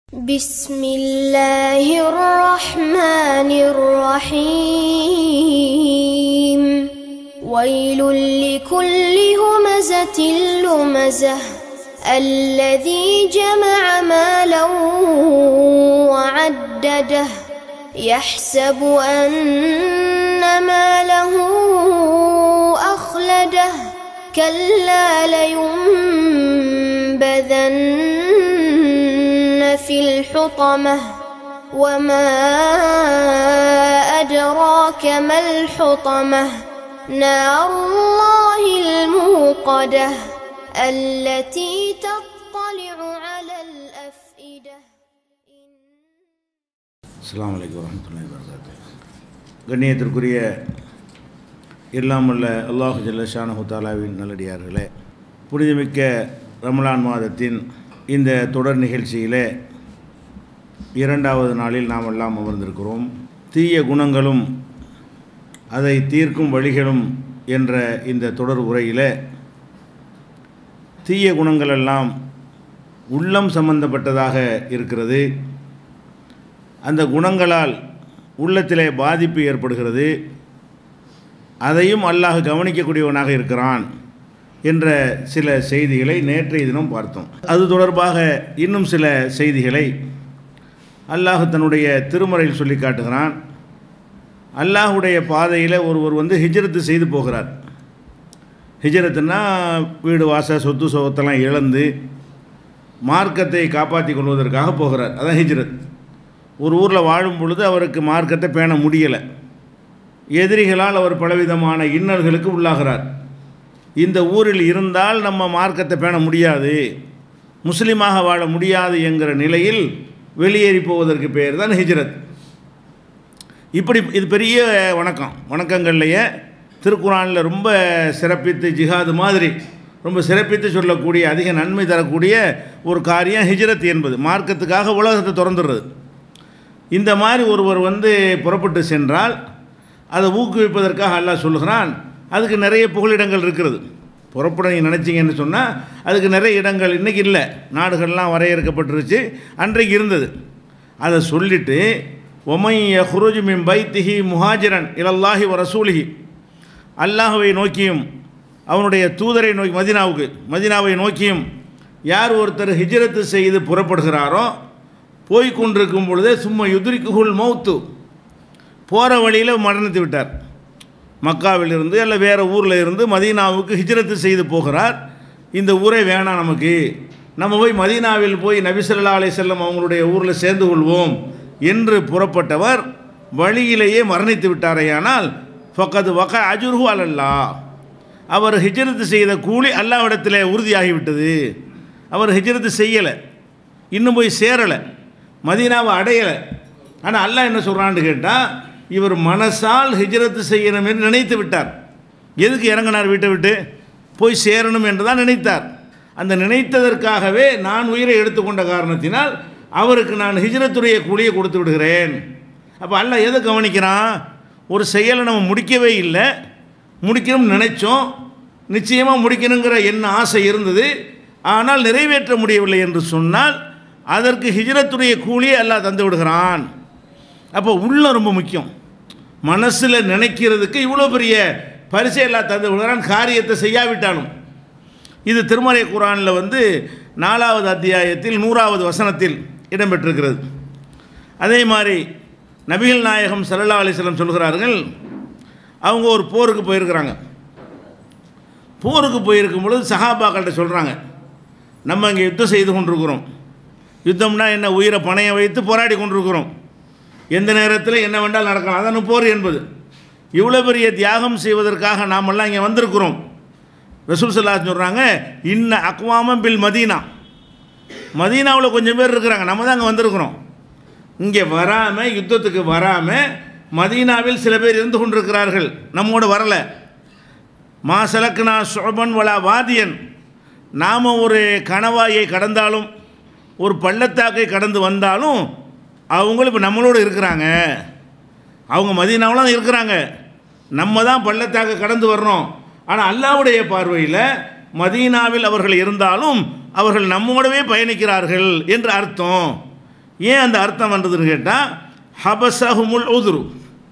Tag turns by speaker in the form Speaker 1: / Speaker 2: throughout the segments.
Speaker 1: بسم الله الرحمن الرحيم ويل لكل همزة لمزة الذي جمع مالا وعدده يحسب أن ماله أخلده كلا لينبذن في الحطمة وما أدراك ما الحطمة نار الله الموقدة التي تطلع على الأفئدة
Speaker 2: அஸ்ஸலாமு அலைக்கும் வரமத்துல்லாஹி வரகாத்து கண்ணியத்திற்குரிய இல்லாமல்ல அல்லாஹு ஜல்ல ஷானஹு தாலாவின் நல்லடியார்களே புனிதமிக்க ரமலான் மாதத்தின் இந்த தொடர் நிகழ்ச்சியிலே இரண்டாவது நாளில் நாம் எல்லாம் அமர்ந்திருக்கிறோம் தீய குணங்களும் அதை தீர்க்கும் வழிகளும் என்ற இந்த தொடர் உரையிலே தீய குணங்கள் எல்லாம் உள்ளம் சம்பந்தப்பட்டதாக இருக்கிறது அந்த குணங்களால் உள்ளத்திலே பாதிப்பு ஏற்படுகிறது அதையும் அல்லாஹ் கவனிக்கக்கூடியவனாக இருக்கிறான் என்ற சில செய்திகளை நேற்றைய தினம் பார்த்தோம் அது தொடர்பாக இன்னும் சில செய்திகளை அல்லாஹ் தன்னுடைய திருமறையில் சொல்லி காட்டுகிறான் அல்லாஹுடைய பாதையில் ஒருவர் வந்து ஹிஜ்ரத்து செய்து போகிறார் ஹிஜ்ரத்துன்னா வீடு வாச சொத்து சோகத்தெல்லாம் இழந்து மார்க்கத்தை காப்பாற்றி கொள்வதற்காக போகிறார் அதான் ஹிஜ்ரத் ஒரு ஊரில் வாழும் பொழுது அவருக்கு மார்க்கத்தை பேண முடியலை எதிரிகளால் அவர் பலவிதமான இன்னல்களுக்கு உள்ளாகிறார் இந்த ஊரில் இருந்தால் நம்ம மார்க்கத்தை பேண முடியாது முஸ்லீமாக வாழ முடியாது என்கிற நிலையில் வெளியேறி போவதற்கு பேர் தான் ஹிஜ்ரத் இப்படி இது பெரிய வணக்கம் வணக்கங்கள்லையே திருக்குறானில் ரொம்ப சிறப்பித்து ஜிஹாது மாதிரி ரொம்ப சிறப்பித்து சொல்லக்கூடிய அதிக நன்மை தரக்கூடிய ஒரு காரியம் ஹிஜ்ரத் என்பது மார்க்கத்துக்காக உலகத்தை திறந்துடுறது இந்த மாதிரி ஒருவர் வந்து புறப்பட்டு சென்றால் அதை ஊக்குவிப்பதற்காக அல்லாஹ் சொல்லுகிறான் அதுக்கு நிறைய புகலிடங்கள் இருக்கிறது புறப்பட நீங்கள் நினச்சிங்கன்னு சொன்னால் அதுக்கு நிறைய இடங்கள் இன்றைக்கி இல்லை நாடுகள்லாம் வரையறுக்கப்பட்டுருச்சு அன்றைக்கு இருந்தது அதை சொல்லிவிட்டு ஒமை ஹுருஜ் மின் பைத்திஹி முஹாஜிரன் இலல்லாஹி வ ரசூலிஹி அல்லாஹுவை நோக்கியும் அவனுடைய தூதரை நோக்கி மதினாவுக்கு மதினாவை நோக்கியும் யார் ஒருத்தர் ஹிஜ்ரத்து செய்து புறப்படுகிறாரோ போய் கொண்டிருக்கும் பொழுதே சும்மா யுதிரிக்குகுள் மௌத்து போகிற வழியில் மரணத்து விட்டார் மக்காவிலிருந்து அல்ல வேறு ஊரில் இருந்து மதீனாவுக்கு ஹிஜ்ரத்து செய்து போகிறார் இந்த ஊரே வேணாம் நமக்கு நம்ம போய் மதீனாவில் போய் நபிசல்லா அலை செல்லம் அவங்களுடைய ஊரில் சேர்ந்து கொள்வோம் என்று புறப்பட்டவர் வழியிலேயே மரணித்து விட்டாரேயானால் ஃபக்கது வக அஜுர்ஹு அல்லல்லா அவர் ஹிஜ்ரத்து செய்த கூலி அல்லாவிடத்தில் உறுதியாகிவிட்டது அவர் ஹிஜ்ரத்து செய்யலை இன்னும் போய் சேரலை மதீனாவை அடையலை ஆனால் அல்லாஹ் என்ன சொல்கிறான்னு கேட்டால் இவர் மனசால் ஹிஜ்ரத்து செய்யணும் என்று நினைத்து விட்டார் எதுக்கு இறங்கினார் வீட்டை விட்டு போய் சேரணும் என்று தான் நினைத்தார் அந்த நினைத்ததற்காகவே நான் உயிரை எடுத்துக்கொண்ட காரணத்தினால் அவருக்கு நான் ஹிஜ்ரத்துடைய கூலியை கொடுத்து விடுகிறேன் அப்போ அல்லாஹ் எதை கவனிக்கிறான் ஒரு செயலை நம்ம முடிக்கவே இல்லை முடிக்கணும்னு நினைச்சோம் நிச்சயமாக முடிக்கணுங்கிற என்ன ஆசை இருந்தது ஆனால் நிறைவேற்ற முடியவில்லை என்று சொன்னால் அதற்கு ஹிஜ்ரத்துடைய கூலியை அல்லாஹ் தந்து விடுகிறான் அப்போ உள்ள ரொம்ப முக்கியம் மனசில் நினைக்கிறதுக்கு இவ்வளோ பெரிய பரிசை எல்லாம் தந்து விடுகிறான் காரியத்தை செய்யாவிட்டாலும் இது திருமறை குரானில் வந்து நாலாவது அத்தியாயத்தில் நூறாவது வசனத்தில் இடம்பெற்றிருக்கிறது அதே மாதிரி நபிகள் நாயகம் சல்லா அலிஸ்லம் சொல்கிறார்கள் அவங்க ஒரு போருக்கு போயிருக்கிறாங்க போருக்கு போயிருக்கும் பொழுது சஹாபாக்கள்கிட்ட சொல்கிறாங்க நம்ம இங்கே யுத்தம் செய்து கொண்டிருக்கிறோம் யுத்தம்னா என்ன உயிரை பணையம் வைத்து போராடி கொண்டிருக்கிறோம் எந்த நேரத்தில் என்ன வேண்டால் நடக்கலாம் அதான் போர் என்பது இவ்வளோ பெரிய தியாகம் செய்வதற்காக நாமெல்லாம் இங்கே வந்திருக்கிறோம் ரசூல் சல்லா சொல்கிறாங்க இன்ன அக்வாமம் பில் மதீனா மதீனாவில் கொஞ்சம் பேர் இருக்கிறாங்க நம்ம தான் அங்கே வந்திருக்கிறோம் இங்கே வராமல் யுத்தத்துக்கு வராமல் மதீனாவில் சில பேர் இருந்து கொண்டிருக்கிறார்கள் நம்மோடு வரலை மா சலக்குனா சோபன் வலா வாதியன் நாம் ஒரு கணவாயை கடந்தாலும் ஒரு பள்ளத்தாக்கை கடந்து வந்தாலும் அவங்களும் இப்போ நம்மளோடு இருக்கிறாங்க அவங்க மதீனாவில் தான் இருக்கிறாங்க நம்ம தான் பள்ளத்தாக்கை கடந்து வர்றோம் ஆனால் அல்லாவுடைய பார்வையில் மதீனாவில் அவர்கள் இருந்தாலும் அவர்கள் நம்மோடவே பயணிக்கிறார்கள் என்று அர்த்தம் ஏன் அந்த அர்த்தம் வந்ததுன்னு கேட்டால் ஹபசஹுமுல் உதுரு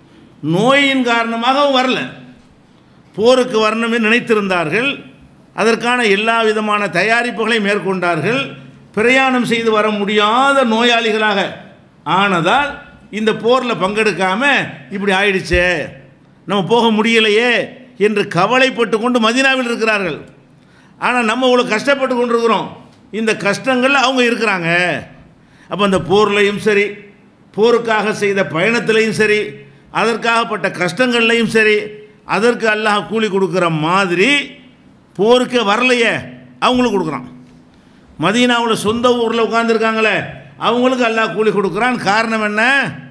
Speaker 2: நோயின் காரணமாக அவங்க வரல போருக்கு வரணும்னு நினைத்திருந்தார்கள் அதற்கான எல்லா விதமான தயாரிப்புகளை மேற்கொண்டார்கள் பிரயாணம் செய்து வர முடியாத நோயாளிகளாக ஆனதால் இந்த போரில் பங்கெடுக்காம இப்படி ஆயிடுச்சே நம்ம போக முடியலையே என்று கவலைப்பட்டு கொண்டு மதீனாவில் இருக்கிறார்கள் ஆனால் நம்ம இவ்வளோ கஷ்டப்பட்டு கொண்டிருக்கிறோம் இந்த கஷ்டங்கள் அவங்க இருக்கிறாங்க அப்போ அந்த போர்லையும் சரி போருக்காக செய்த பயணத்திலையும் சரி அதற்காகப்பட்ட கஷ்டங்கள்லையும் சரி அதற்கு அல்லாஹ் கூலி கொடுக்குற மாதிரி போருக்கு வரலையே அவங்களுக்கு கொடுக்குறான் மதீனாவில் சொந்த ஊரில் உட்காந்துருக்காங்களே அவங்களுக்கு அல்லாஹ் கூலி கொடுக்குறான் காரணம் என்ன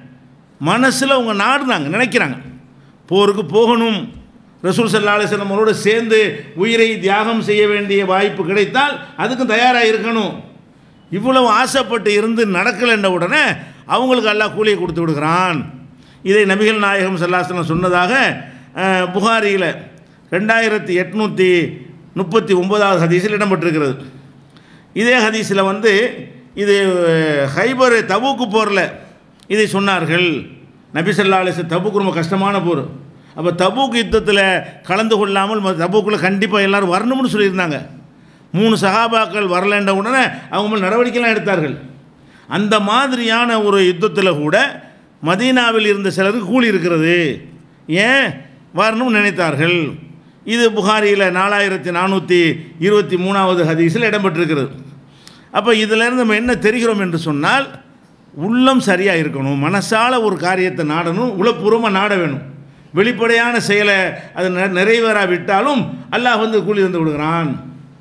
Speaker 2: மனசில் அவங்க நாடுனாங்க நினைக்கிறாங்க போருக்கு போகணும் ரசூல் சல்லா அலிஸ்லாம் அவரோடு சேர்ந்து உயிரை தியாகம் செய்ய வேண்டிய வாய்ப்பு கிடைத்தால் அதுக்கும் தயாராக இருக்கணும் இவ்வளவு ஆசைப்பட்டு இருந்து நடக்கலைன்ற உடனே அவங்களுக்கு அல்லாஹ் கூலியை கொடுத்து விடுகிறான் இதை நபிகள் நாயகம் சல்லாஸ்லம் சொன்னதாக அஹ், புகாரியில் ரெண்டாயிரத்தி எட்நூற்றி முப்பத்தி ஒன்பதாவது ஹதீஸில் இடம்பெற்றிருக்கிறது இதே ஹதீஸில் வந்து இது ஹைபர் தபூக்கு போரில் இதை சொன்னார்கள் நபி ஸல்லல்லாஹு அலைஹி வஸல்லம் தபூக்கு ரொம்ப கஷ்டமான போர் அப்போ தபூக் யுத்தத்தில் கலந்து கொள்ளாமல் ம- தபூக்கில் கண்டிப்பாக எல்லாரும் வரணும்னு சொல்லியிருந்தாங்க மூணு சகாபாக்கள் வரலன்ற உடனே அவங்க மேல் நடவடிக்கைலாம் எடுத்தார்கள் அந்த மாதிரியான ஒரு யுத்தத்தில் கூட மதீனாவில் இருந்த சிலருக்கு கூலி இருக்கிறது ஏன் வரணும்னு நினைத்தார்கள் இது புகாரியில் நாலாயிரத்தி நானூற்றி இருபத்தி மூணாவது ஹதீஸில் இடம்பெற்றிருக்கிறது அப்போ இதிலேருந்து நம்ம என்ன தெரிகிறோம் என்று சொன்னால் உள்ளம் சரியாக இருக்கணும் மனசால ஒரு காரியத்தை நாடணும் உளப்பூர்வமாக நாட வேணும் வெளிப்படையான செயலை அது நெ- நிறைவேறாவிட்டாலும் அல்லாஹ் வந்து கூலி வந்து விடுகிறான்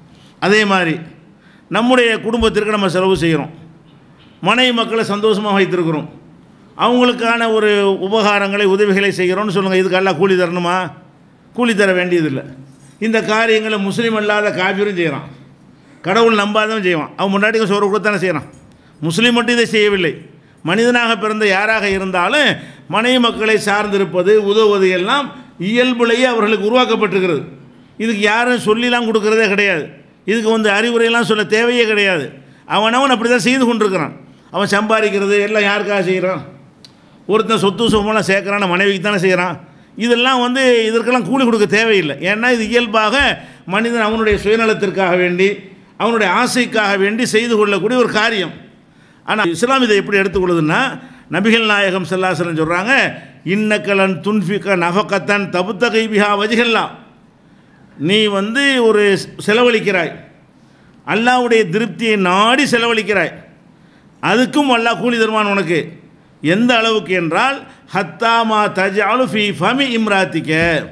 Speaker 2: அதே மாதிரி நம்முடைய குடும்பத்திற்கு நம்ம செலவு செய்கிறோம் மனைவி மக்களை சந்தோஷமாக வைத்திருக்கிறோம் அவங்களுக்கான ஒரு உபகாரங்களை உதவிகளை செய்கிறோம்னு சொல்லுங்கள் இதுக்கு எல்லாம் கூலி தரணுமா கூலி தர வேண்டியதில்லை இந்த காரியங்களை முஸ்லீம் அல்லாத காபிரும் செய்கிறான் கடவுள் நம்பாதவன் செய்வான் அவன் முன்னாடி சோறு கொடுத்தானே செய்கிறான் முஸ்லீம் மட்டும் இதை செய்யவில்லை மனிதனாக பிறந்த யாராக இருந்தாலும் மனைவி மக்களை சார்ந்திருப்பது உதவுவது எல்லாம் இயல்புலேயே அவர்களுக்கு உருவாக்கப்பட்டிருக்கிறது இதுக்கு யாரும் சொல்லிலாம் கொடுக்கறதே கிடையாது இதுக்கு வந்து அறிவுரையெல்லாம் சொல்ல தேவையே கிடையாது அவனவன் அப்படி தான் செய்து கொண்டிருக்கிறான் அவன் சம்பாதிக்கிறது எல்லாம் யாருக்காக செய்கிறான் ஒருத்தன் சொத்து சுகமெல்லாம் சேர்க்குறான் மனைவிக்கு தானே செய்கிறான் இதெல்லாம் வந்து இதற்கெல்லாம் கூலி கொடுக்க தேவையில்லை ஏன்னா இது இயல்பாக மனிதன் அவனுடைய சுயநலத்திற்காக வேண்டி அவனுடைய ஆசைக்காக வேண்டி செய்து கொள்ளக்கூடிய ஒரு காரியம் ஆனால் இஸ்லாம் இதை எப்படி எடுத்துக்கொள்ளுதுன்னா நபிகள் நாயகம் செல்லாசலம் சொல்கிறாங்க இன்னக்கலன் துன்ஃபிக்க நஃபக்கத்தன் தபுத்த கைபிஹா வஜிகல்லா நீ வந்து ஒரு செலவழிக்கிறாய் அல்லாஹ்வுடைய திருப்தியை நாடி செலவழிக்கிறாய் அதுக்கும் அல்லாஹ் கூலி தருவான் உனக்கு எந்த அளவுக்கு என்றால் ஹத்தாமா தஜாலு ஃபி ஃபமி இம்ராத்திக்க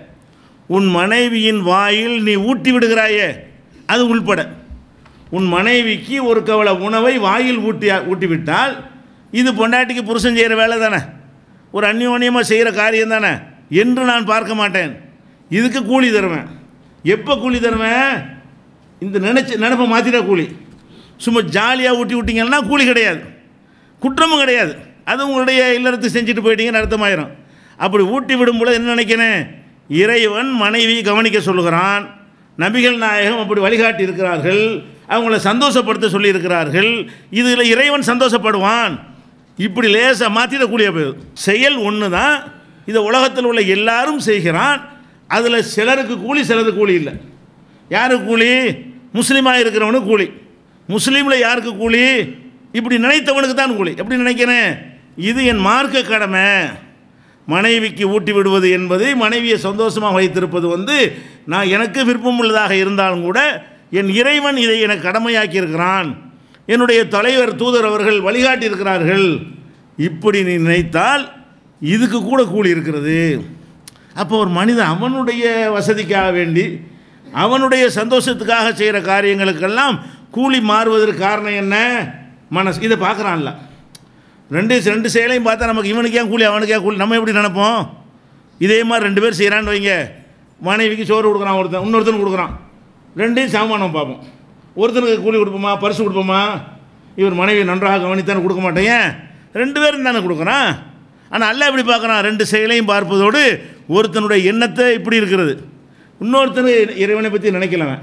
Speaker 2: உன் மனைவியின் வாயில் நீ ஊட்டி விடுகிறாயே அது உள்பட உன் மனைவிக்கு ஒரு கவலை உணவை வாயில் ஊட்டி ஊட்டிவிட்டால் இது பொண்டாட்டிக்கு புருஷன் செய்கிற வேலை தானே ஒரு அந்யோன்யமாக செய்கிற காரியம் தானே என்று நான் பார்க்க மாட்டேன் இதுக்கு கூலி தருவேன் எப்போ கூலி தருவேன் இந்த நினச்ச நினப்பை மாற்றிட கூலி சும்மா ஜாலியாக ஊட்டி விட்டீங்கன்னா கூலி கிடையாது குற்றமும் கிடையாது அது உங்களுடைய இல்லறத்துக்கு செஞ்சுட்டு போயிட்டீங்கன்னு அர்த்தமாயிரும் அப்படி ஊட்டி விடும்போது என்ன நினைக்கிறேன் இறைவன் மனைவி கவனிக்க சொல்லுகிறான் நபிகள் நாயகம் அப்படி வழிகாட்டி இருக்கிறார்கள் அவங்கள சந்தோஷப்படுத்த சொல்லியிருக்கிறார்கள் இதில் இறைவன் சந்தோஷப்படுவான் இப்படி லேசாக மாற்றிடக்கூடிய போயிடும் செயல் ஒன்று தான் இதை உலகத்தில் உள்ள எல்லாரும் செய்கிறான் அதில் சிலருக்கு கூலி சிலருக்கு கூலி இல்லை யாருக்கு கூலி முஸ்லீமாக இருக்கிறவனுக்கு கூலி முஸ்லீமில் யாருக்கு கூலி இப்படி நினைத்தவனுக்கு தான் கூலி எப்படி நினைக்கிறேன் இது என் மார்க்க கடமை மனைவிக்கு ஊட்டி விடுவது என்பது மனைவியை சந்தோஷமாக வைத்திருப்பது வந்து நான் எனக்கு விருப்பம் உள்ளதாக இருந்தாலும் கூட என் இறைவன் இதை எனக்கு கடமையாக்கி இருக்கிறான் என்னுடைய தலைவர் தூதர் அவர்கள் வழிகாட்டி இருக்கிறார்கள் இப்படி நீ நினைத்தால் இதுக்கு கூட கூலி இருக்கிறது அப்போ ஒரு மனிதன் அவனுடைய வசதிக்காக வேண்டி அவனுடைய சந்தோஷத்துக்காக செய்கிற காரியங்களுக்கெல்லாம் கூலி மாறுவதற்கு காரணம் என்ன மனசு இதை பார்க்குறான்ல ரெண்டு ரெண்டு செயலையும் பார்த்தா நமக்கு இவனுக்கு ஏன் கூலி அவனுக்கு ஏன் கூலி நம்ம எப்படி நினைப்போம் இதே மாதிரி ரெண்டு பேர் செய்கிறான்னு வைங்க மனைவிக்கு சோறு கொடுக்குறான் ஒருத்தன் இன்னொருத்தன் கொடுக்குறான் ரெண்டையும் சமமானம் பார்ப்போம் ஒருத்தனுக்கு கூலி கொடுப்போமா பரிசு கொடுப்போமா இவர் மனைவி நன்றாக கவனித்தானே கொடுக்க மாட்டேன் ஏன் ரெண்டு பேரும் தானே கொடுக்குறான் ஆனால் அல்ல எப்படி பார்க்குறான் ரெண்டு செயலையும் பார்ப்பதோடு ஒருத்தனுடைய எண்ணத்தை இப்படி இருக்கிறது இன்னொருத்தன் இறைவனை பற்றி நினைக்கலவன்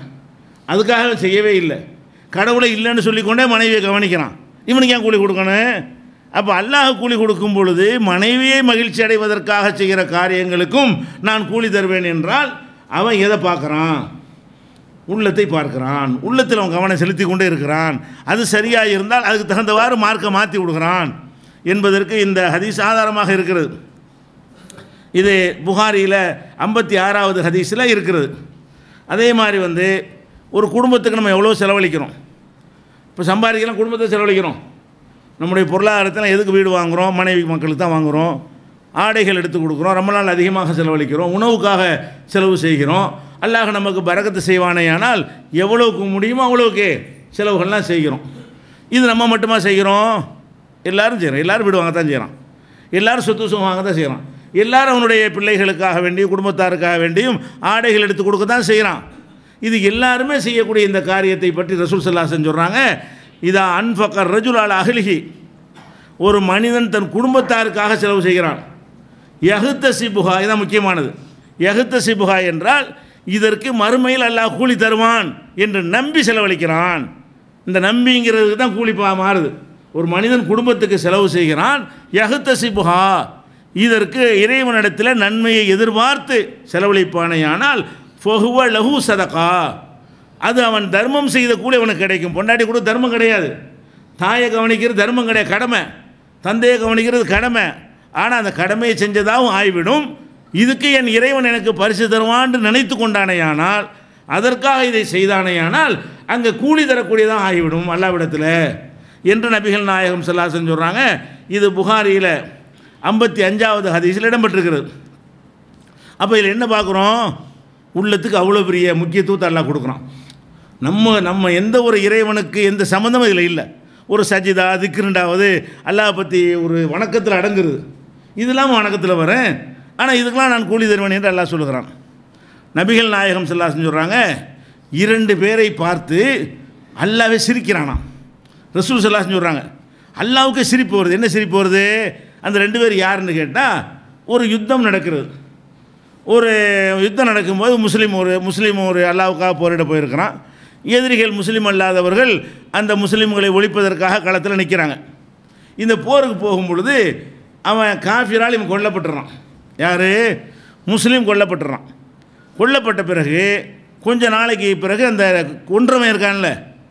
Speaker 2: அதுக்காக செய்யவே இல்லை கடவுளை இல்லைன்னு சொல்லிக்கொண்டே மனைவியை கவனிக்கிறான் இவனுக்கு ஏன் கூலி கொடுக்கணும் அப்போ அல்லாஹ் கூலி கொடுக்கும் பொழுது மனைவியை மகிழ்ச்சி அடைவதற்காக செய்கிற காரியங்களுக்கும் நான் கூலி தருவேன் என்றால் அவன் எதை பார்க்குறான் உள்ளத்தை பார்க்கிறான் உள்ளத்தில் அவன் கவனம் செலுத்தி கொண்டே இருக்கிறான் அது சரியாக இருந்தால் அதுக்கு தகுந்தவாறு மார்க்கை மாற்றி விடுகிறான் என்பதற்கு இந்த ஹதீஸ் ஆதாரமாக இருக்கிறது இது புகாரியில் ஐம்பத்தி ஆறாவது ஹதீஸில் இருக்கிறது அதே மாதிரி வந்து ஒரு குடும்பத்துக்கு நம்ம எவ்வளோ செலவழிக்கிறோம் இப்போ சம்பாதிக்கலாம் குடும்பத்தை செலவழிக்கிறோம் நம்முடைய பொருளாதாரத்தில் எதுக்கு வீடு வாங்குகிறோம் மனைவி மக்களுக்கு தான் வாங்குகிறோம் ஆடைகள் எடுத்து கொடுக்குறோம் ரொம்ப நாள் அதிகமாக செலவழிக்கிறோம் உணவுக்காக செலவு செய்கிறோம் அல்லாஹ் நமக்கு பரக்கத்து செய்வானேயானால் எவ்வளவுக்கு முடியுமோ அவ்வளவுக்கு செலவுகள்லாம் செய்கிறோம் இது நம்ம மட்டுமா செய்கிறோம் எல்லாரும் செய்கிறோம் எல்லாரும் வீடு வாங்க தான் செய்கிறோம் எல்லாரும் சொத்து சுகம் வாங்க தான் செய்கிறான் எல்லாரும் அவனுடைய பிள்ளைகளுக்காக வேண்டியும் குடும்பத்தாருக்காக வேண்டியும் ஆடைகள் எடுத்து கொடுக்க தான் செய்கிறான் இது எல்லாருமே செய்யக்கூடிய இந்த காரியத்தை பற்றி ரசூல் சல்லாசன் சொல்கிறாங்க இதா அன்ஃபக்கர் ரஜுலால் அகலிகி ஒரு மனிதன் தன் குடும்பத்தாருக்காக செலவு செய்கிறான் யகுத்த சிபுகா இதான் முக்கியமானது யகுத்த சிபுகா என்றால் இதற்கு மறுமையில் அல்லாஹ் கூலி தருவான் என்று நம்பி செலவழிக்கிறான் இந்த நம்பிங்கிறதுக்கு தான் கூலி பா மாறுது ஒரு மனிதன் குடும்பத்துக்கு செலவு செய்கிறான் யகுத்த சிபுகா இதற்கு இறைவனிடத்தில் நன்மையை எதிர்பார்த்து செலவழிப்பானேயானால் ஃபொஹுவ லஹு சதகா அது அவன் தர்மம் செய்த கூலி அவனுக்கு கிடைக்கும் பொண்டாட்டி கூட தர்மம் கிடையாது தாயை கவனிக்கிறது தர்மம் கிடையாது கடமை தந்தையை கவனிக்கிறது கடமை ஆனால் அந்த கடமையை செஞ்சதாகவும் ஆகிவிடும் இதுக்கு என் இறைவன் எனக்கு பரிசு தருவான்னு நினைத்து கொண்டானேயானால் அதற்காக இதை செய்தானேயானால் அங்கே கூலி தரக்கூடியதாக ஆகிவிடும் அல்லாவிடத்தில் என்று நபிகள் நாயகம் செல்லாசன் சொல்கிறாங்க இது புகாரியில் ஐம்பத்தி அஞ்சாவது ஹதீஸில் இடம்பெற்றிருக்கிறது அப்போ இதில் என்ன பார்க்குறோம் உள்ளத்துக்கு அவ்வளோ பெரிய முக்கியத்துவத்தை அல்லாஹ் கொடுக்குறான் நம்ம நம்ம எந்த ஒரு இறைவனுக்கு எந்த சம்மந்தமும் இதில் இல்லை ஒரு சஜிதா திக்ருண்டாவது அல்லாஹ் பற்றி ஒரு வணக்கத்தில் அடங்குறது இதெல்லாம் வணக்கத்தில் வரேன் ஆனால் இதுக்கெல்லாம் நான் கூலி தருவேன் என்று அல்லாஹ் சொல்லுகிறான் நபிகள் நாயகம் செல்லாசன் சொல்கிறாங்க இரண்டு பேரை பார்த்து அல்லாவே சிரிக்கிறானாம் ரசூல் சல்லாசன் சொல்கிறாங்க அல்லாவுக்கு சிரிப்பு வருது என்ன சிரிப்பு வருது அந்த ரெண்டு பேர் யாருன்னு கேட்டால் ஒரு யுத்தம் நடக்கிறது ஒரு யுத்தம் நடக்கும்போது முஸ்லீம் ஒரு முஸ்லீம் ஒரு அல்லாவுக்காக போரிட போயிருக்கிறான் எதிரிகள் முஸ்லீம் அல்லாதவர்கள் அந்த முஸ்லீம்களை ஒழிப்பதற்காக களத்தில் நிற்கிறாங்க இந்த போருக்கு போகும் பொழுது அவன் காஃபிரால் இவன் கொல்லப்பட்டுறான் யார் முஸ்லீம் கொல்லப்பட்டுறான் கொல்லப்பட்ட பிறகு கொஞ்ச நாளைக்கு பிறகு அந்த கொன்றவன் இருக்கான்ல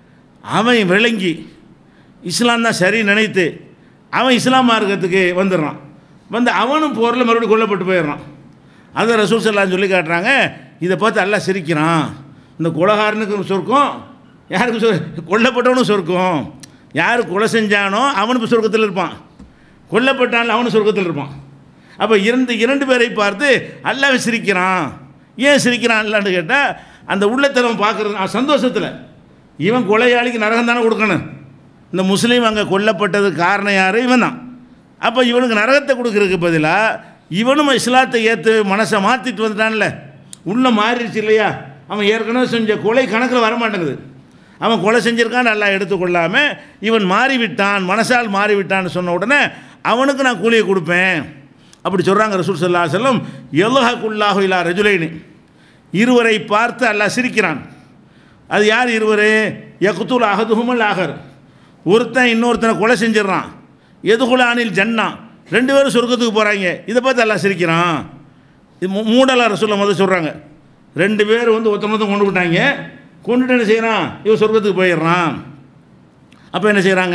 Speaker 2: அவன் விளங்கி இஸ்லாம் தான் சரி நினைத்து அவன் இஸ்லாம் மார்க்கத்துக்கு வந்துடுறான் வந்து அவனும் போரில் மறுபடியும் கொல்லப்பட்டு போயிடுறான் அதை ரசூல் சல்லான்னு சொல்லி காட்டுறாங்க இதை பார்த்து எல்லாம் சிரிக்கிறான் இந்த கொலகாரனுக்கு சொர்க்கம் யாருக்கு சொர் கொல்லப்பட்டவனும் சொர்க்கம் யார் கொலை செஞ்சானோ அவனுக்கு சொர்க்கத்தில் இருப்பான் கொல்லப்பட்டான் அவனும் சொர்க்கத்தில் இருப்பான் அப்போ இரண்டு இரண்டு பேரை பார்த்து அல்லாவே சிரிக்கிறான் ஏன் சிரிக்கிறான் அல்லான்னு கேட்டால் அந்த உள்ளத்தனம் பார்க்குறது சந்தோஷத்தில் இவன் கொலையாளிக்கு நரகம் தானே கொடுக்கணும் இந்த முஸ்லீம் அங்கே கொல்லப்பட்டது காரணம் யார் இவன் தான் அப்போ இவனுக்கு நரகத்தை கொடுக்கறதுக்கு பதிலாக இவனும் இஸ்லாத்தை ஏற்று மனசை மாற்றிட்டு வந்துட்டான்ல உள்ளே மாறிடுச்சு இல்லையா அவன் ஏற்கனவே செஞ்ச கொலை கணக்கில் வரமாட்டேங்குது அவன் கொலை செஞ்சிருக்கான் நல்லா எடுத்துக்கொள்ளாமல் இவன் மாறிவிட்டான் மனசால் மாறிவிட்டான்னு சொன்ன உடனே அவனுக்கு நான் கூலியை கொடுப்பேன் அப்படி சொல்கிறாங்க ரசூல் சல்லா செல்லம் எல்லஹக்குல்லாஹு இல்லா ரஜுலைனு இருவரை பார்த்து அல்லாஹ் சிரிக்கிறான் அது யார் இருவர் யகுத்துல் அகதுஹுமல் ஆகர் ஒருத்தன் இன்னொருத்தனை கொலை செஞ்சிடறான் எதுகுல அனில் ஜன்னா ரெண்டு பேரும் சொர்க்கத்துக்கு போகிறாங்க இதை பார்த்து எல்லாம் சிரிக்கிறான் இது மூ- மூடலா ரசூல்ல முதல் சொல்கிறாங்க ரெண்டு பேர் வந்து ஒருத்தன் ஒருத்தன் கொண்டு விட்டாங்க கொண்டுட்டு என்ன செய்கிறான் இவன் சொர்க்கத்துக்கு போயிடுறான் அப்போ என்ன செய்கிறாங்க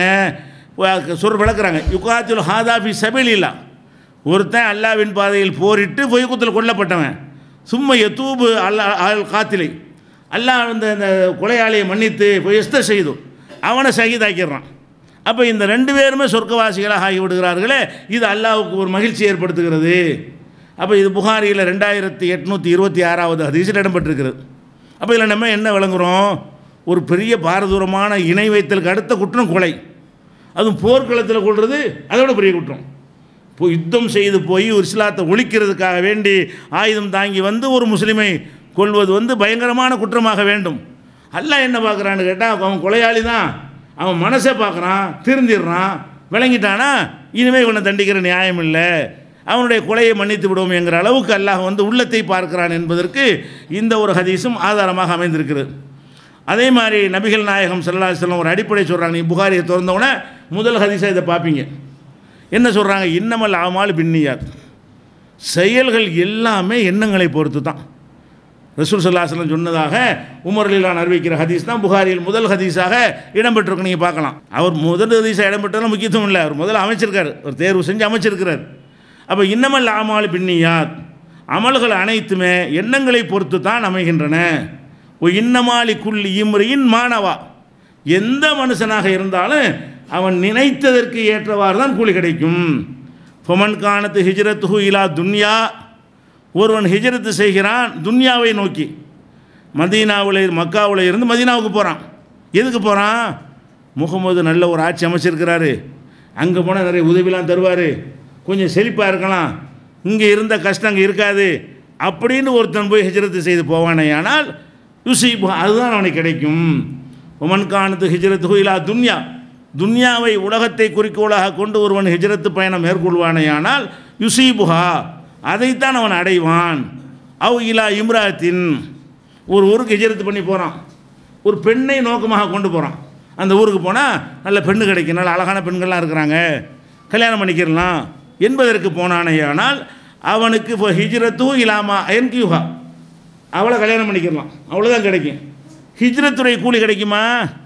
Speaker 2: சொல் விளக்குறாங்க யுகாத்தில் ஹாதாபி சபையில் ஒருத்தன் அல்லாவின் பாதையில் போரிட்டு பொய்குத்தில் கொல்லப்பட்டவன் சும்மா எத்தூபு அல்லா அல் காத்திலை அல்லாஹ் இந்த இந்த கொலையாளியை மன்னித்து எஸ்த செய்து அவனை சகிதாக்கிடுறான் அப்போ இந்த ரெண்டு பேருமே சொர்க்கவாசிகளாக ஆகிவிடுகிறார்களே இது அல்லாஹ்வுக்கு ஒரு மகிழ்ச்சி ஏற்படுத்துகிறது அப்போ இது புகாரியில் ரெண்டாயிரத்தி எட்நூற்றி இருபத்தி ஆறாவது ஹதீஸில் இடம்பெற்றிருக்கிறது அப்போ இதில் நம்ம என்ன விளங்குறோம் ஒரு பெரிய பாரதூரமான இணை வைத்தலுக்கு அடுத்த குற்றம் கொலை அதுவும் போர்க்களத்தில் கொள்வது அதோட பெரிய குற்றம் இப்போ யுத்தம் செய்து போய் ஒரு இஸ்லாத்தை ஒழிக்கிறதுக்காக வேண்டி ஆயுதம் தாங்கி வந்து ஒரு முஸ்லீமை கொள்வது வந்து பயங்கரமான குற்றமாக வேண்டும் அல்லாஹ் என்ன பார்க்குறான்னு கேட்டால் அவன் கொலையாளி தான் அவன் மனசை பார்க்குறான் திருந்திடுறான் விளங்கிட்டானா இனிமேல் இவனை தண்டிக்கிற நியாயம் இல்லை அவனுடைய கொலையை மன்னித்து விடுவோம் என்கிற அளவுக்கு அல்லாஹ் வந்து உள்ளத்தை பார்க்கிறான் என்பதற்கு இந்த ஒரு ஹதீஸும் ஆதாரமாக அமைந்திருக்கிறது அதே மாதிரி நபிகள் நாயகம் ஸல்லல்லாஹு அலைஹி வஸல்லம் ஒரு அடிப்படை சொல்கிறாங்க நீ புகாரியை திறந்தவுடனே முதல் ஹதீஸாக இதை பார்ப்பீங்க என்ன சொல்கிறாங்க இன்னமல் ஆமால் பின்னியார் செயல்கள் எல்லாமே எண்ணங்களை பொறுத்து தான் ரசூல் சல்லாஹலம் சொன்னதாக உமர்லான் அறிவிக்கிற ஹதீஸ் தான் புகாரியில் முதல் ஹதீஸாக இடம்பெற்றிருக்கு நீங்கள் பார்க்கலாம் அவர் முதல் ஹதீஸாக இடம்பெற்றாலும் முக்கியத்துவம் இல்லை அவர் முதல்ல அமைச்சிருக்கார் ஒரு தேர்வு செஞ்சு அமைச்சிருக்கிறார் அப்போ இன்னமல் ஆமால் பின்னியாத் அமல்கள் அனைத்துமே எண்ணங்களை பொறுத்து தான் அமைகின்றன ஓ இன்னமாலி குள்ளி இம்ரியின் மாணவா எந்த மனுஷனாக இருந்தாலும் அவன் நினைத்ததற்கு ஏற்றவாறு தான் கூலி கிடைக்கும் பொமன் காணத்து ஹிஜ்ரத்து இலா துன்யா ஒருவன் ஹிஜ்ரத்து செய்கிறான் துன்யாவை நோக்கி மதீனாவில் மக்காவில் இருந்து மதீனாவுக்கு போகிறான் எதுக்கு போகிறான் முகமது நல்ல ஒரு ஆட்சி அமைச்சிருக்கிறாரு அங்கே போனால் நிறைய உதவிலாம் தருவார் கொஞ்சம் செழிப்பாக இருக்கலாம் இங்கே இருந்த கஷ்டம் அங்கே இருக்காது அப்படின்னு ஒருத்தன் போய் ஹிஜ்ரத்து செய்து போவானே ஆனால் யுசீப் அதுதான் அவனுக்கு கிடைக்கும் உமன் காணத்து ஹிஜ்ரத்து இலா துன்யா துன்யாவை உலகத்தை குறிக்கோளாக கொண்டு ஒருவன் ஹிஜ்ரத்து பயணம் மேற்கொள்வானேயானால் யுசீபுஹா அதைத்தான் அவன் அடைவான் அவ் இலா இம்ராத்தின் ஒரு ஊருக்கு ஹிஜ்ரத்து பண்ணி போகிறான் ஒரு பெண்ணை நோக்கமாக கொண்டு போகிறான் அந்த ஊருக்கு போனால் நல்ல பெண்ணு கிடைக்கும் நல்ல அழகான பெண்கள்லாம் இருக்கிறாங்க கல்யாணம் பண்ணிக்கிறலாம் என்பதற்கு போனானேயானால் அவனுக்கு இப்போ ஹிஜ்ரத்து இலாமா என்கியூஹா அவளை கல்யாணம் பண்ணிக்கிறலாம் அவ்வளோதான் கிடைக்கும் ஹிஜ்ரத்துடைய கூலி கிடைக்குமா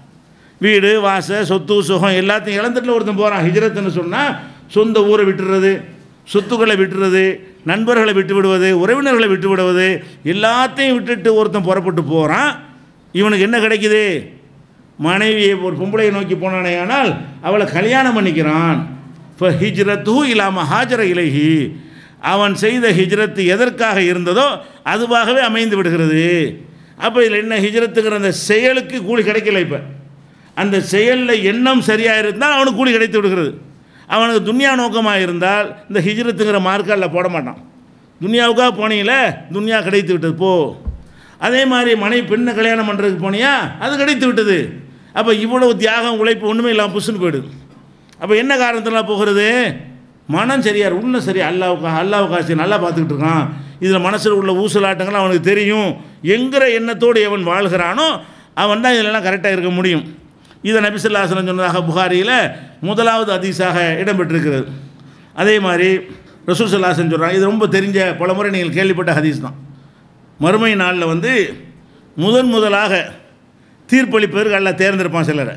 Speaker 2: வீடு வாச சொத்து சுகம் எல்லாத்தையும் இழந்துட்டு ஒருத்தன் போகிறான் ஹிஜ்ரத்துன்னு சொன்னால் சொந்த ஊரை விட்டுறது சொத்துக்களை விட்டுறது நண்பர்களை விட்டு விடுவது உறவினர்களை விட்டு விடுவது எல்லாத்தையும் விட்டுட்டு ஒருத்தன் புறப்பட்டு போகிறான் இவனுக்கு என்ன கிடைக்குது மனைவியை ஒரு பொம்பளையை நோக்கி போனானே ஆனால் அவளை கல்யாணம் பண்ணிக்கிறான் இப்போ ஹிஜ்ரத்து இல்லாமல் ஹாஜர இலகி அவன் செய்த ஹிஜ்ரத்து எதற்காக இருந்ததோ அதுவாகவே அமைந்து விடுகிறது அப்போ இதில் என்ன ஹிஜ்ரத்துங்கிற அந்த செயலுக்கு கூலி கிடைக்கல இப்போ அந்த செயலில் எண்ணம் சரியாக இருந்தால் அவனுக்கு கூலி கிடைத்து விடுகிறது அவனுக்கு துன்யா நோக்கமாக இருந்தால் இந்த ஹிஜ்ரத்துங்கிற மார்க்காலில் போட மாட்டான் துன்யாவுக்காக போனீங்களே துன்யா கிடைத்து விட்டது போ அதே மாதிரி மனைவி பெண்ணை கல்யாணம் பண்ணுறதுக்கு போனியா அது கிடைத்து விட்டது அப்போ இவ்வளவு தியாகம் உழைப்பு ஒன்றுமே இல்லாமல் புஷ்ஷுன்னு போயிடுது அப்போ என்ன காரணத்தில் போகிறது மனம் சரியார் உள்ள சரியா அல்லாவுக்கா அல்லாவுக்காசி நல்லா பார்த்துக்கிட்டு இருக்கான் இதில் மனசில் உள்ள ஊசலாட்டங்கள் அவனுக்கு தெரியும் என்கிற எண்ணத்தோடு எவன் வாழ்கிறானோ அவன் தான் இதிலெல்லாம் கரெக்டாக இருக்க முடியும் இதை நபிசுல்லாசலம் சொன்னதாக புகாரியில் முதலாவது அதிசாக இடம்பெற்றிருக்கிறது அதே மாதிரி ரசூல் சல்லாசன் சொல்கிறாங்க இது ரொம்ப தெரிஞ்ச பல முறை நீங்கள் கேள்விப்பட்ட ஹதீஸ் தான் மறுமை நாளில் வந்து முதன் முதலாக தீர்ப்பளிப்பதற்கு அல்ல தேர்ந்தெடுப்பான் சிலரை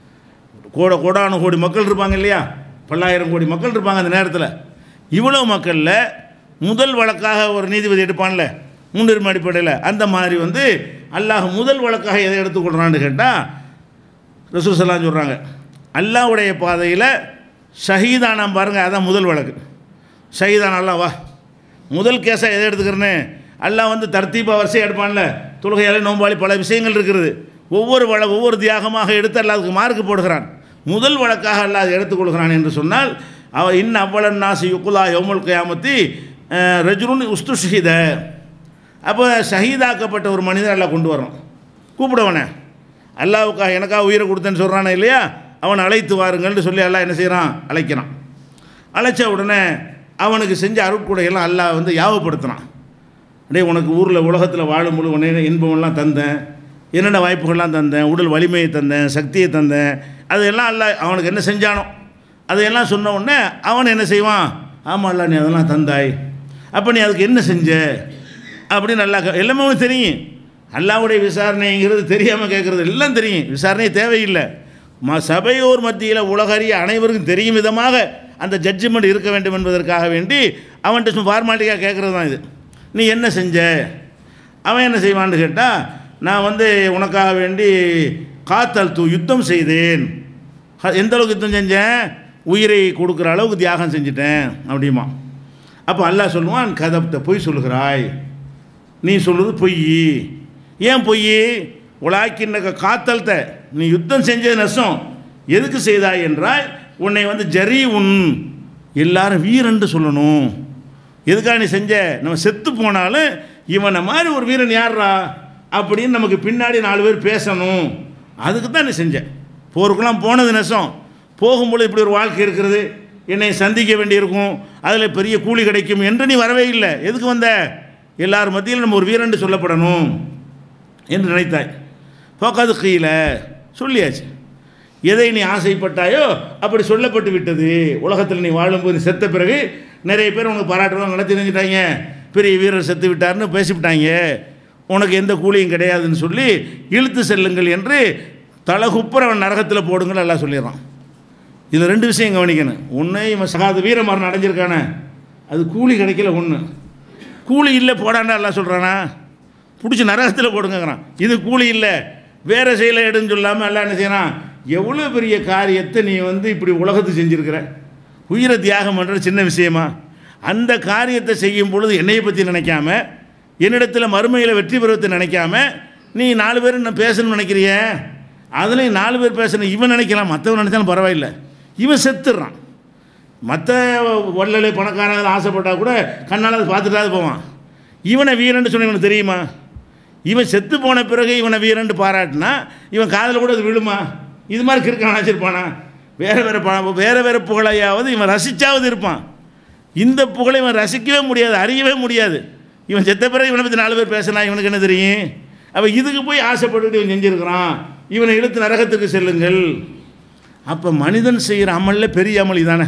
Speaker 2: கோட கோடானு கோடி மக்கள் இருப்பாங்க இல்லையா பல்லாயிரம் கோடி மக்கள் இருப்பாங்க அந்த நேரத்தில் இவ்வளோ மக்களில் முதல் வழக்காக ஒரு நீதிபதி எடுப்பான்ல முன்னுரிமை அடிப்படையில் அந்த மாதிரி வந்து அல்லாஹ் முதல் வழக்காக எதை எடுத்துக்கொள்கிறான்னு கேட்டால் ரசூசல்லாம் சொல்கிறாங்க அல்லாவுடைய பாதையில் ஷஹீதானா பாருங்கள் அதான் முதல் வழக்கு ஷஹீதான அல்லா வா முதல் கேஸாக எதை எடுத்துக்கிறேன்னு அல்லாஹ் வந்து தர்த்தீபா வரிசை எடுப்பான்ல தொழுகையாலே நோம்பாளி பல விஷயங்கள் இருக்கிறது ஒவ்வொரு வழ ஒவ்வொரு தியாகமாக எடுத்து அல்லாதுக்கு மார்க்கு போடுகிறான் முதல் வழக்காக அல்லாஹ் எடுத்துக்கொள்கிறான் என்று சொன்னால் அவ இன்ன அவ்வளன் நாசி யுக்குலா யோமுல் கயாமத்தி ரஜுருன் உஸ்து ஷஹீத அப்போ ஷஹீதாக்கப்பட்ட ஒரு மனிதர் எல்லாம் கொண்டு வரோம் கூப்பிடுவனே அல்லாவுக்காக எனக்காக உயிரை கொடுத்தேன்னு சொல்கிறானே இல்லையா அவன் அழைத்து வாருங்கள்னு சொல்லி எல்லாம் என்ன செய்கிறான் அழைக்கிறான் அழைச்ச உடனே அவனுக்கு செஞ்ச அருட்கொடையெல்லாம் அல்லாஹ் வந்து யாவப்படுத்தினான் அடே உனக்கு ஊரில் உலகத்தில் வாழும் முழு உடனே இன்பமெல்லாம் தந்தேன் என்னென்ன வாய்ப்புகள்லாம் தந்தேன் உடல் வலிமையை தந்தேன் சக்தியை தந்தேன் அதெல்லாம் அல்ல அவனுக்கு என்ன செஞ்சானோ அதையெல்லாம் சொன்ன உடனே அவன் என்ன செய்வான் ஆமாம் அல்ல நீ அதெல்லாம் தந்தாய் அப்போ நீ அதுக்கு என்ன செஞ்ச அப்படின்னு நல்லா கே- எல்லாமே அவனுக்கு தெரியும் அல்லாவுடைய விசாரணைங்கிறது தெரியாமல் கேட்குறது எல்லாம் தெரியும் விசாரணை தேவையில்லை ம சபையோர் மத்தியில் உலகறிய அனைவருக்கும் தெரியும் விதமாக அந்த ஜட்ஜ்மெண்ட் இருக்க வேண்டும் என்பதற்காக வேண்டி அவன்கிட்ட சும்மா ஃபார்மாலிட்டியாக கேட்குறது தான் இது நீ என்ன செஞ்ச அவன் என்ன செய்வான்னு கேட்டால் நான் வந்து உனக்காக வேண்டி காத்தல் தூ யுத்தம் செய்தேன் ஹ- எந்த அளவுக்கு யுத்தம் செஞ்சேன் உயிரை கொடுக்குற அளவுக்கு தியாகம் செஞ்சிட்டேன் அப்படிமா அப்போ அல்லாஹ் சொல்லுவான் கதப்த பொய் சொல்லுகிறாய் நீ சொல்லுறது பொய் ஏன் பொய் உலாக்கின்ன காத்தல்த நீ யுத்தம் செஞ்சது நஷ்டம் எதுக்கு செய்தாய் என்றால் உன்னை வந்து ஜரி உன் எல்லாரும் வீரன்று சொல்லணும் எதுக்காக நீ செஞ்ச நம்ம செத்து போனாலும் இவனை மாதிரி ஒரு வீரன் யார்ரா அப்படின்னு நமக்கு பின்னாடி நாலு பேர் பேசணும் அதுக்கு தான் நீ செஞ்ச போருக்கெல்லாம் போனது நெசம் போகும்பொழுது இப்படி ஒரு வாழ்க்கை இருக்கிறது என்னை சந்திக்க வேண்டியிருக்கும் அதில் பெரிய கூலி கிடைக்கும் என்று நீ வரவே இல்லை எதுக்கு வந்த எல்லார் மத்தியில் நம்ம ஒரு வீரன் சொல்லப்படணும் என்று நினைத்தாய் போக்காது கீழே சொல்லியாச்சு எதை நீ ஆசைப்பட்டாயோ அப்படி சொல்லப்பட்டு விட்டது உலகத்தில் நீ வாழும்போது செத்த பிறகு நிறைய பேர் உனக்கு பாராட்டுவாங்க நடத்தி நினைச்சிட்டாங்க பெரிய வீரர் செத்து விட்டார்னு பேசிவிட்டாங்க உனக்கு எந்த கூலியும் கிடையாதுன்னு சொல்லி இழுத்து செல்லுங்கள் என்று தலகுப்புற அவன் நரகத்தில் போடுங்கள் எல்லாம் சொல்லிடுறான் இதில் ரெண்டு விஷயம் கவனிக்கணும் ஒன்று இவன் சகாத வீரமரணம் அடைஞ்சிருக்கானே அது கூலி கிடைக்கல ஒன்று கூலி இல்லை போடாண்டா எல்லாம் சொல்கிறானா பிடிச்சி நரகத்தில் போடுங்கங்கிறான் இது கூலி இல்லை வேறு செயலை எடுன்னு சொல்லாமல் எல்லாம் என்ன செய்யறான் எவ்வளோ பெரிய காரியத்தை நீ வந்து இப்படி உலகத்துக்கு செஞ்சுருக்கிற உயிரை தியாகம் பண்ணுறது சின்ன விஷயமா அந்த காரியத்தை செய்யும் பொழுது என்னையை பற்றி நினைக்காம என்னிடத்தில் மறுமையில் வெற்றி பெறுவதை நினைக்காம நீ நாலு பேர் என்ன பேசணும்னு நினைக்கிறிய அதுலேயும் நாலு பேர் பேசணும் இவன் நினைக்கலாம் மற்றவன் நினைச்சாலும் பரவாயில்லை இவன் செத்துடுறான் மற்ற வள்ளலை பணக்காரங்க ஆசைப்பட்டா கூட கண்ணால் அதை பார்த்துட்டாது போவான் இவனை வீரன்னு சொன்ன இவனுக்கு தெரியுமா இவன் செத்து போன பிறகு இவனை வீரன்ட்டு பாராட்டினா இவன் காதில் கூட அது விழுமா இது மாதிரி கிறுக்கான வச்சிருப்பானா வேறு வேறு ப வேறு வேறு புகழையாவது இவன் ரசிச்சாவது இருப்பான் இந்த புகழை இவன் ரசிக்கவே முடியாது அறியவே முடியாது இவன் செத்த பிறகு இவனை பற்றி நாலு பேர் பேசினா இவனுக்கு என்ன தெரியும் அப்போ இதுக்கு போய் ஆசைப்பட்டுட்டு இவன் செஞ்சுருக்கிறான் இவனை இழுத்து நரகத்துக்கு செல்லுங்கள் அப்போ மனிதன் செய்கிற அமலில் பெரிய அமல் இதானே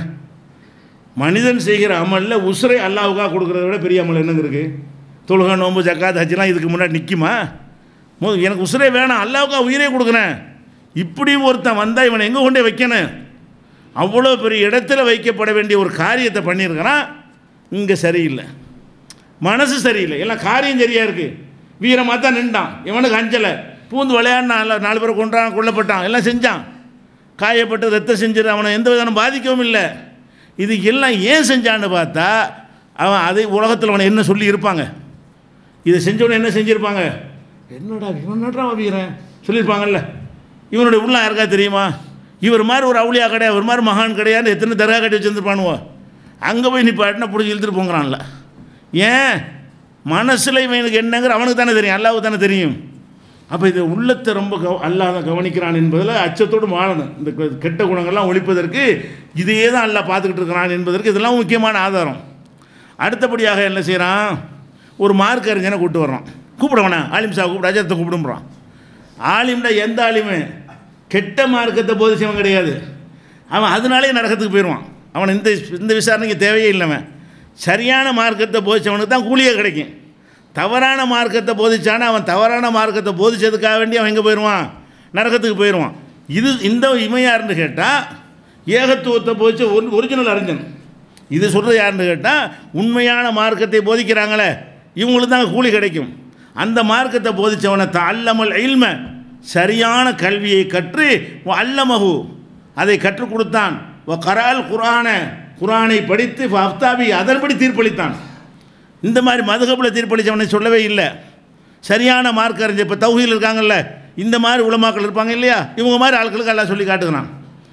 Speaker 2: மனிதன் செய்கிற அமலில் உசுரை அல்லாவுக்காக கொடுக்குறத விட பெரிய அமல் என்னங்க இருக்குது தொழுகை நோம்பு ஜக்காத் ஹஜ்ஜெலாம் இதுக்கு முன்னாடி நிற்குமா மோ எனக்கு உசுரே வேணாம் அல்லாவுக்காக உயிரே கொடுக்குறேன் இப்படி ஒருத்தன் வந்தால் இவனை எங்கே கொண்டே வைக்கணும் அவ்வளோ பெரிய இடத்துல வைக்கப்பட வேண்டிய ஒரு காரியத்தை பண்ணியிருக்கிறான் இங்கே சரியில்லை மனசு சரியில்லை எல்லாம் காரியம் சரியாக இருக்குது வீரமாக தான் நின்றான் இவனுக்கு அஞ்சலை பூந்து விளையாடினான் எல்லாம் நாலு பேரை கொண்டான் கொல்லப்பட்டான் எல்லாம் செஞ்சான் காயப்பட்டு ரத்தம் செஞ்சிரு அவனை எந்த விதமான பாதிக்கவும் இல்லை இது எல்லாம் ஏன் செஞ்சான்னு பார்த்தா அவன் அதை உலகத்தில் அவனை என்ன சொல்லி இருப்பாங்க இதை செஞ்சவன என்ன செஞ்சுருப்பாங்க என்னடா இவன் நடுறா வீரன் சொல்லியிருப்பாங்கல்ல இவனுடைய உள்ள யாருக்கா தெரியுமா இவர் மாதிரி ஒரு அவுளியா கிடையாது ஒரு மாதிரி மகான் கிடையாது எத்தனை தரகா கட்டி வச்சுருந்துருப்பானுவோ அங்கே போய் நீ பாட்டினா பிடிச்சி இழுத்துட்டு போங்கிறான்ல ஏன் மனசில் இவனுக்கு என்னங்கிற அவனுக்கு தானே தெரியும் அல்லாவுக்கு தானே தெரியும் அப்போ இது உள்ளத்தை ரொம்ப கவ அல்லாத கவனிக்கிறான் என்பதில் அச்சத்தோடு வாழணும் இந்த கெ- கெட்ட குணங்கள்லாம் ஒழிப்பதற்கு இதையே தான் அல்லாஹ் பார்த்துக்கிட்டு இருக்கிறான் என்பதற்கு இதெல்லாம் முக்கியமான ஆதாரம் அடுத்தபடியாக என்ன செய்கிறான் ஒரு மார்க் அறிஞனை கூப்பிட்டு வர்றான் கூப்பிடுவானே ஆலிம் சாஹ் கூப்பிடு அஜத்தை கூப்பிடும்றான் ஆலிம்டா எந்த ஆலிமு கெட்ட மார்க்கத்தை போதிச்சவன் கிடையாது அவன் அதனாலே நரகத்துக்கு போயிடுவான் அவன் இந்த இந்த விசாரணைக்கு தேவையே இல்லைவன் சரியான மார்க்கத்தை போதிச்சவனுக்கு தான் கூலியே கிடைக்கும் தவறான மார்க்கத்தை போதிச்சானா அவன் தவறான மார்க்கத்தை போதிச்சதுக்காக வேண்டி அவன் எங்கே போயிடுவான் நரகத்துக்கு போயிடுவான் இது இந்த இவன் யாருன்னு கேட்டால் ஏகத்துவத்தை போதிச்ச ஒரு ஒரிஜினல் அறிஞன் இது சொல்கிறது யாருன்னு கேட்டால் உண்மையான மார்க்கத்தை போதிக்கிறாங்களே இவங்களுக்கு தான் கூலி கிடைக்கும் அந்த மார்க்கத்தை போதிச்சவனை த அல்லமல் இல்ம சரியான கல்வியை கற்று வ அல்லமஹு அதை கற்றுக் கொடுத்தான் வ கரால் குரான குரானை படித்து அஃப்தாபி அதன்படி தீர்ப்பளித்தான் இந்த மாதிரி மதுகப்பில் தீர்ப்பளித்தவனை சொல்லவே இல்லை சரியான மார்க் அறிஞ்ச இப்போ தௌஹீல் இருக்காங்கல்ல இந்த மாதிரி உலமாக்கள் இருப்பாங்க இல்லையா இவங்க மாதிரி ஆட்களுக்கு எல்லாம் சொல்லி காட்டுகிறான்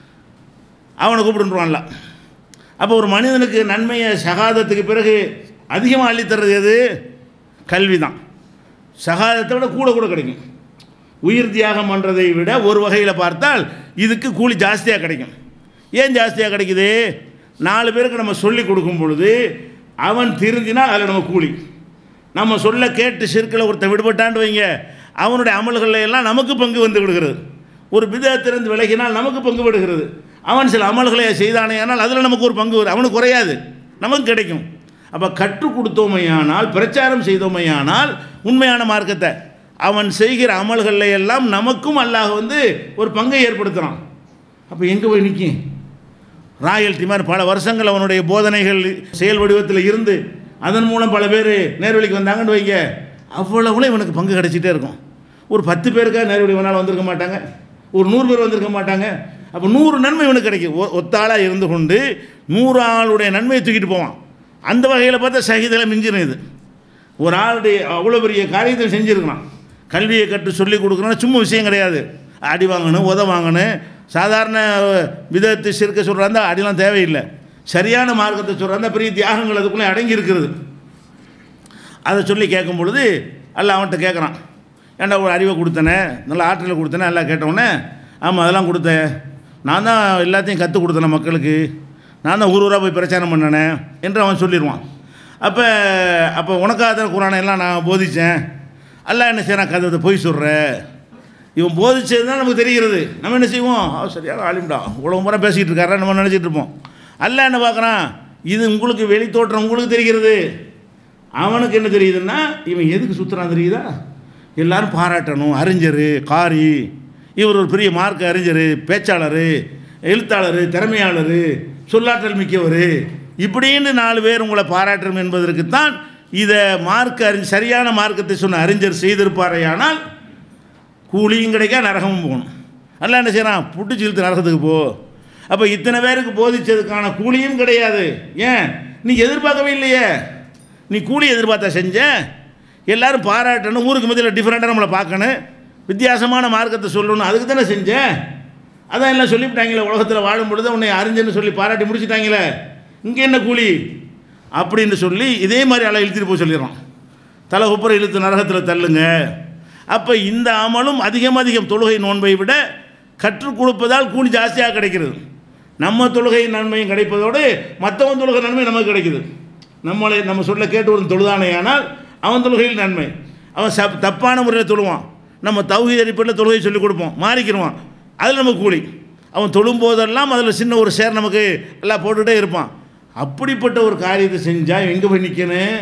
Speaker 2: அவனை கூப்பிடுன்றான்ல அப்போ ஒரு மனிதனுக்கு நன்மையை சகாதத்துக்கு பிறகு அதிகமாக அள்ளித்தர்றது எது கல்வி தான் சகாதத்தை விட கூட கூட கிடைக்கும் உயிர் தியாகம் பண்ணுறதை விட ஒரு வகையில் பார்த்தால் இதுக்கு கூலி ஜாஸ்தியாக கிடைக்கும் ஏன் ஜாஸ்தியாக கிடைக்குது நாலு பேருக்கு நம்ம சொல்லி கொடுக்கும் பொழுது அவன் திருந்தினால் அதில் நம்ம கூலி நம்ம சொல்ல கேட்டு சிற்கில் ஒருத்தன் விடுபட்டான்னு வைங்க அவனுடைய அமல்களில் எல்லாம் நமக்கு பங்கு வந்து விடுகிறது ஒரு விதத்திலிருந்து விலகினால் நமக்கு பங்கு விடுகிறது அவன் சில அமல்களை செய்தானேயானால் அதில் நமக்கு ஒரு பங்கு வரும் அவனுக்கு குறையாது நமக்கு கிடைக்கும் அப்போ கற்றுக் கொடுத்தோமையானால் பிரச்சாரம் செய்தோமையானால் உண்மையான மார்க்கத்தை அவன் செய்கிற அமல்களில் எல்லாம் நமக்கும் அல்லாஹ் வந்து ஒரு பங்கை ஏற்படுத்துகிறான் அப்போ எங்கே போய் நிற்கும் ராயல்டி மாதிரி பல வருஷங்கள் அவனுடைய போதனைகள் செயல் வடிவத்தில் இருந்து அதன் மூலம் பல பேர் நேர்வழிக்கு வந்தாங்கன்னு வைங்க அவ்வளவுல இவனுக்கு பங்கு கிடைச்சிட்டே இருக்கும் ஒரு பத்து பேருக்காக நேர்வழி வேணாலும் வந்திருக்க மாட்டாங்க ஒரு நூறு பேர் வந்திருக்க மாட்டாங்க அப்போ நூறு நன்மை இவனுக்கு கிடைக்கும் ஒ- ஒத்தாளாக இருந்து கொண்டு நூறு ஆளுடைய நன்மையை தூக்கிட்டு போவான் அந்த வகையில் பார்த்தா சகிதெல்லாம் மிஞ்சிடும் இது ஒரு ஆளுடைய அவ்வளோ பெரிய காரியத்தை செஞ்சுருக்கிறான் கல்வியை கற்று சொல்லி கொடுக்குறோன்னா சும்மா விஷயம் கிடையாது அடி வாங்கணும் உத வாங்கணும் சாதாரண விதத்தை சிறுக்க சொல்கிறாந்தா அடிலாம் தேவையில்லை சரியான மார்க்கத்தை சொல்கிறாந்தா பெரிய தியாகங்கள் அதுக்குள்ளே அடங்கி இருக்கிறது அதை சொல்லி கேட்கும் பொழுது அல்ல அவன்கிட்ட கேட்குறான் ஏன்டா ஒரு அறிவை கொடுத்தனே நல்ல ஆற்றலை கொடுத்தனே எல்லாம் கேட்டவுடனே ஆமாம் அதெல்லாம் கொடுத்தேன் நான் தான் எல்லாத்தையும் கற்றுக் கொடுத்தேன் மக்களுக்கு நான் தான் ஊர் ஊராக போய் பிரச்சாரம் பண்ணனே என்று அவன் சொல்லிடுவான் அப்போ அப்போ உனக்காக தான் குரானை எல்லாம் நான் போதித்தேன் அல்லாஹ் என்ன செய்கிறான் கதை பொய் சொல்கிற இவன் போதிச்சது தான் நமக்கு தெரிகிறது நம்ம என்ன செய்வோம் அவ சரியான ஆலிம்டா உலகம் பூரா பேசிக்கிட்டு இருக்காரா நம்ம நினச்சிட்டு இருப்போம் அல்ல என்ன பார்க்குறான் இது உங்களுக்கு வெளி தோற்றம் உங்களுக்கு தெரிகிறது அவனுக்கு என்ன தெரியுதுன்னா இவன் எதுக்கு சுற்றுறான் தெரியுதா எல்லாரும் பாராட்டணும் அறிஞர் காரி இவர் ஒரு பெரிய மார்க் அறிஞர் பேச்சாளர் எழுத்தாளர் திறமையாளர் சொல்லாற்றல் மிக்கவர் இப்படின்னு நாலு பேர் உங்களை பாராட்டணும் என்பதற்குத்தான் இதை மார்க் அறிஞர் சரியான மார்க்கத்தை சொன்ன அறிஞர் செய்திருப்பாரையானால் கூலியும் கிடைக்கா நரகமும் போகணும் அல்ல என்ன செய்யறான் புட்டு இழுத்து நரகத்துக்கு போ அப்போ இத்தனை பேருக்கு போதிச்சதுக்கான கூலியும் கிடையாது ஏன் நீ எதிர்பார்க்கவே இல்லையே நீ கூலி எதிர்பார்த்தா செஞ்ச எல்லாரும் பாராட்டணும் ஊருக்கு மத்தியில் டிஃப்ரெண்ட்டாக நம்மளை பார்க்கணும் வித்தியாசமான மார்க்கத்தை சொல்லணும் அதுக்கு தானே செஞ்ச அதான் எல்லாம் சொல்லிவிட்டாங்களே உலகத்தில் வாழும் பொழுது உன்னை அறிஞன்னு சொல்லி பாராட்டி முடிச்சிட்டாங்களே இங்கே என்ன கூலி அப்படின்னு சொல்லி இதே மாதிரி ஆளை இழுத்துட்டு போய் சொல்லிடுறான் தலை குப்புற இழுத்து நரகத்தில் தள்ளுங்க அப்போ இந்த அமலும் அதிகம் அதிகம் தொழுகை நோன்பை விட கற்றுக் கொடுப்பதால் கூலி ஜாஸ்தியாக கிடைக்கிறது நம்ம தொழுகை நன்மையும் கிடைப்பதோடு மற்றவன் தொழுகை நன்மை நமக்கு கிடைக்குது நம்மளை நம்ம சொல்ல கேட்டு ஒரு தொழுதானேயானால் அவன் தொழுகையில் நன்மை அவன் சப் தப்பான முறையில் தொழுவான் நம்ம தௌஹீத் அடிப்படையில் தொழுகை சொல்லிக் கொடுப்போம் மாறிக்கிடுவான் அதில் நமக்கு கூலி அவன் தொழும் போதெல்லாம் அதில் சின்ன ஒரு சேர் நமக்கு எல்லாம் போட்டுகிட்டே இருப்பான் அப்படிப்பட்ட ஒரு காரியத்தை செஞ்சால் எங்கே போய் நிற்கணும்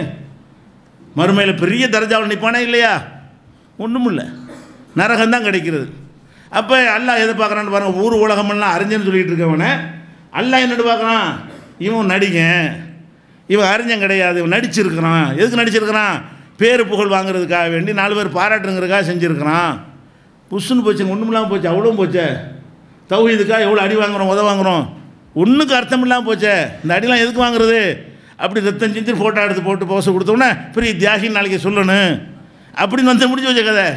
Speaker 2: மறுமையில் பெரிய தர்ஜாவில் நிற்பானா இல்லையா ஒன்றும் இல்லை நரகம்தான் கிடைக்கிறது அப்போ அல்லாஹ் எதை பார்க்குறான்னு பாருங்க ஊர் உலகமெல்லாம் அறிஞன்னு சொல்லிட்டு இருக்கவனை அல்லாஹ் என்னட்டு பார்க்குறான் இவன் நடிகன் இவன் அறிஞன் கிடையாது இவன் நடிச்சிருக்கிறான் எதுக்கு நடிச்சிருக்கிறான் பேர் புகழ் வாங்குறதுக்காக வேண்டி நாலு பேர் பாராட்டுங்கிறதுக்காக செஞ்சுருக்கிறான் புஷ்ஷுன்னு போச்சு ஒன்றும் இல்லாமல் போச்சு அவ்வளோ போச்சே தௌஹீதுக்காக எவ்வளோ அடி வாங்குறோம் உத வாங்குறோம் ஒன்றுக்கு அர்த்தம் இல்லாமல் போச்சே இந்த அடிலாம் எதுக்கு வாங்குறது அப்படி ரத்தம் செஞ்சு ஃபோட்டோ எடுத்து போட்டு போச கொடுத்தோன்னே பெரிய தியாகின்னு நாளைக்கு சொல்லணும் அப்படின்னு வந்து முடிஞ்சு வச்ச கதை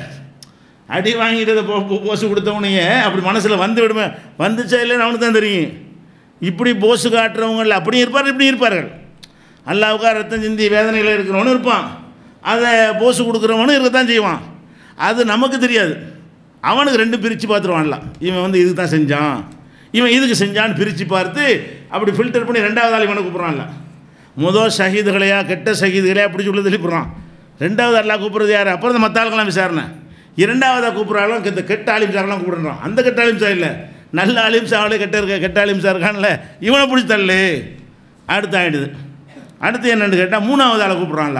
Speaker 2: அடி வாங்கிட்டு அதை போ போ- போஸ் கொடுத்தவனையே அப்படி மனசில் வந்து விடுமே வந்துச்சா இல்லைன்னு அவனுக்கு தான் தெரியும் இப்படி போஸு காட்டுறவங்க அப்படியும் இருப்பார் இப்படி இருப்பார்கள் அல்லாவுக்கா ரத்தம் சிந்தி வேதனையில் இருக்கிறவனும் இருப்பான் அதை போஸு கொடுக்குறவனும் இருக்கத்தான் செய்வான் அது நமக்கு தெரியாது அவனுக்கு ரெண்டு பிரித்து பார்த்துருவான்ல இவன் வந்து இதுக்கு தான் செஞ்சான் இவன் இதுக்கு செஞ்சான்னு பிரித்து பார்த்து அப்படி ஃபில்டர் பண்ணி ரெண்டாவது ஆள் இவனை கூப்பிட்றான்ல முதல் ஷஹீதுகளையா கெட்ட ஷஹீதுகளையா அப்படி சொல்லி தெளிப்புறான் ரெண்டாவது அல்லா கூப்பிட்றது யார் அப்புறம் இந்த மற்ற ஆளுக்கெல்லாம் விசாரணை இரண்டாவதாக கூப்பிட்றாலும் இந்த கெட்ட ஆலிம் சாரெல்லாம் கூப்பிடுறான் அந்த கெட்ட ஆலிம் சார் இல்லை நல்ல ஆலிம் சாவலே கெட்ட இருக்க கெட்ட ஆலிம் சார் இருக்கான்ல இவனை பிடிச்சி தள்ளு அடுத்து ஆகிடுது அடுத்து என்னன்னு கேட்டால் மூணாவது ஆளை கூப்பிட்றான்ல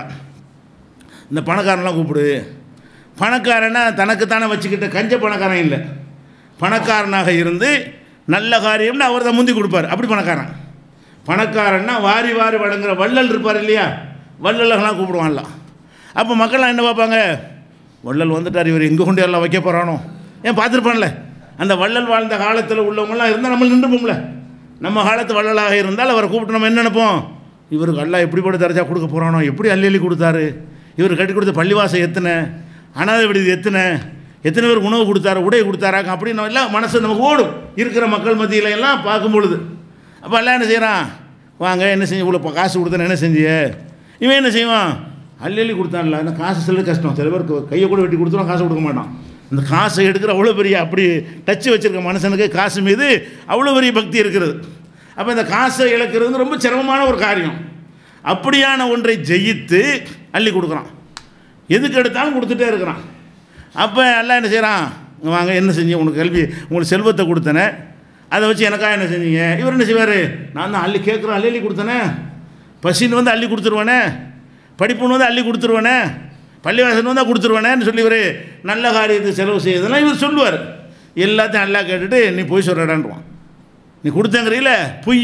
Speaker 2: இந்த பணக்காரன்லாம் கூப்பிடு பணக்காரனா தனக்குத்தானே வச்சுக்கிட்ட கஞ்ச பணக்காரன் இல்லை பணக்காரனாக இருந்து நல்ல காரியம்னு அவர் தான் முந்தி கொடுப்பார் அப்படி பணக்காரன் பணக்காரன்னா வாரி வாரி வழங்குற வள்ளல் இருப்பார் இல்லையா வள்ளலெல்லாம் கூப்பிடுவான்ல அப்போ மக்கள்லாம் என்ன பார்ப்பாங்க வள்ளல் வந்துட்டார் இவர் எங்கே கொண்டு எல்லாம் வைக்க போகிறானோ ஏன் பார்த்துருப்பான்ல அந்த வள்ளல் வாழ்ந்த காலத்தில் உள்ளவங்களாம் இருந்தால் நம்ம நின்றுப்போம்ல நம்ம காலத்து வள்ளலாக இருந்தால் அவரை கூப்பிட்டு நம்ம என்ன நினைப்போம் இவருக்கு அல்லா எப்படிப்பட்ட தரஜா கொடுக்க போகிறானோ எப்படி அள்ளி அள்ளி கொடுத்தாரு இவர் கட்டி கொடுத்த பள்ளிவாசம் எத்தனை அனாதை விடுதி எத்தனை எத்தனை பேர் உணவு கொடுத்தாரு உடை கொடுத்தாராங்க அப்படின்னு எல்லாம் மனசு நமக்கு ஓடும் இருக்கிற மக்கள் மத்தியில எல்லாம் பார்க்கும் பொழுது அப்போ எல்லாம் என்ன செய்கிறான் வாங்க என்ன செஞ்சு இவ்வளோ காசு கொடுத்தேன் என்ன செஞ்சிய இவன் என்ன செய்வான் அள்ளி அள்ளி கொடுத்தான்ல அந்த காசு செல்ல கஷ்டம் சில பேருக்கு கையை கூட வெட்டி கொடுத்துரும் காசு கொடுக்க மாட்டான் அந்த காசை எடுக்கிற அவ்வளோ பெரிய அப்படி டச்சு வச்சிருக்க மனுஷனுக்கு காசு மீது அவ்வளோ பெரிய பக்தி இருக்கிறது அப்போ இந்த காசை இழக்கிறது ரொம்ப சிரமமான ஒரு காரியம் அப்படியான ஒன்றை ஜெயித்து அள்ளி கொடுக்குறான் எதுக்கு எடுத்தாலும் கொடுத்துட்டே இருக்கிறான் அப்போ எல்லாம் என்ன செய்கிறான் இங்க வாங்க என்ன செஞ்சீங்க உனக்கு கல்வி உங்களுக்கு செல்வத்தை கொடுத்தனே அதை வச்சு எனக்காக என்ன செஞ்சீங்க இவர் என்ன செய்வார் நான் தான் அள்ளி கேட்குறேன் அள்ளி அள்ளி கொடுத்தனே பசின்னு வந்து அள்ளி கொடுத்துருவானே படிப்புன்னு வந்து அள்ளி கொடுத்துருவானே பள்ளிவாசன் வந்தால் கொடுத்துருவானேன்னு சொல்லி இவர் நல்ல காரியத்துக்கு செலவு செய்யறதெல்லாம் இவர் சொல்லுவார் எல்லாத்தையும் நல்லா கேட்டுட்டு நீ போய் சொல்கிறடான்றான் நீ கொடுத்தங்கிறீல பொய்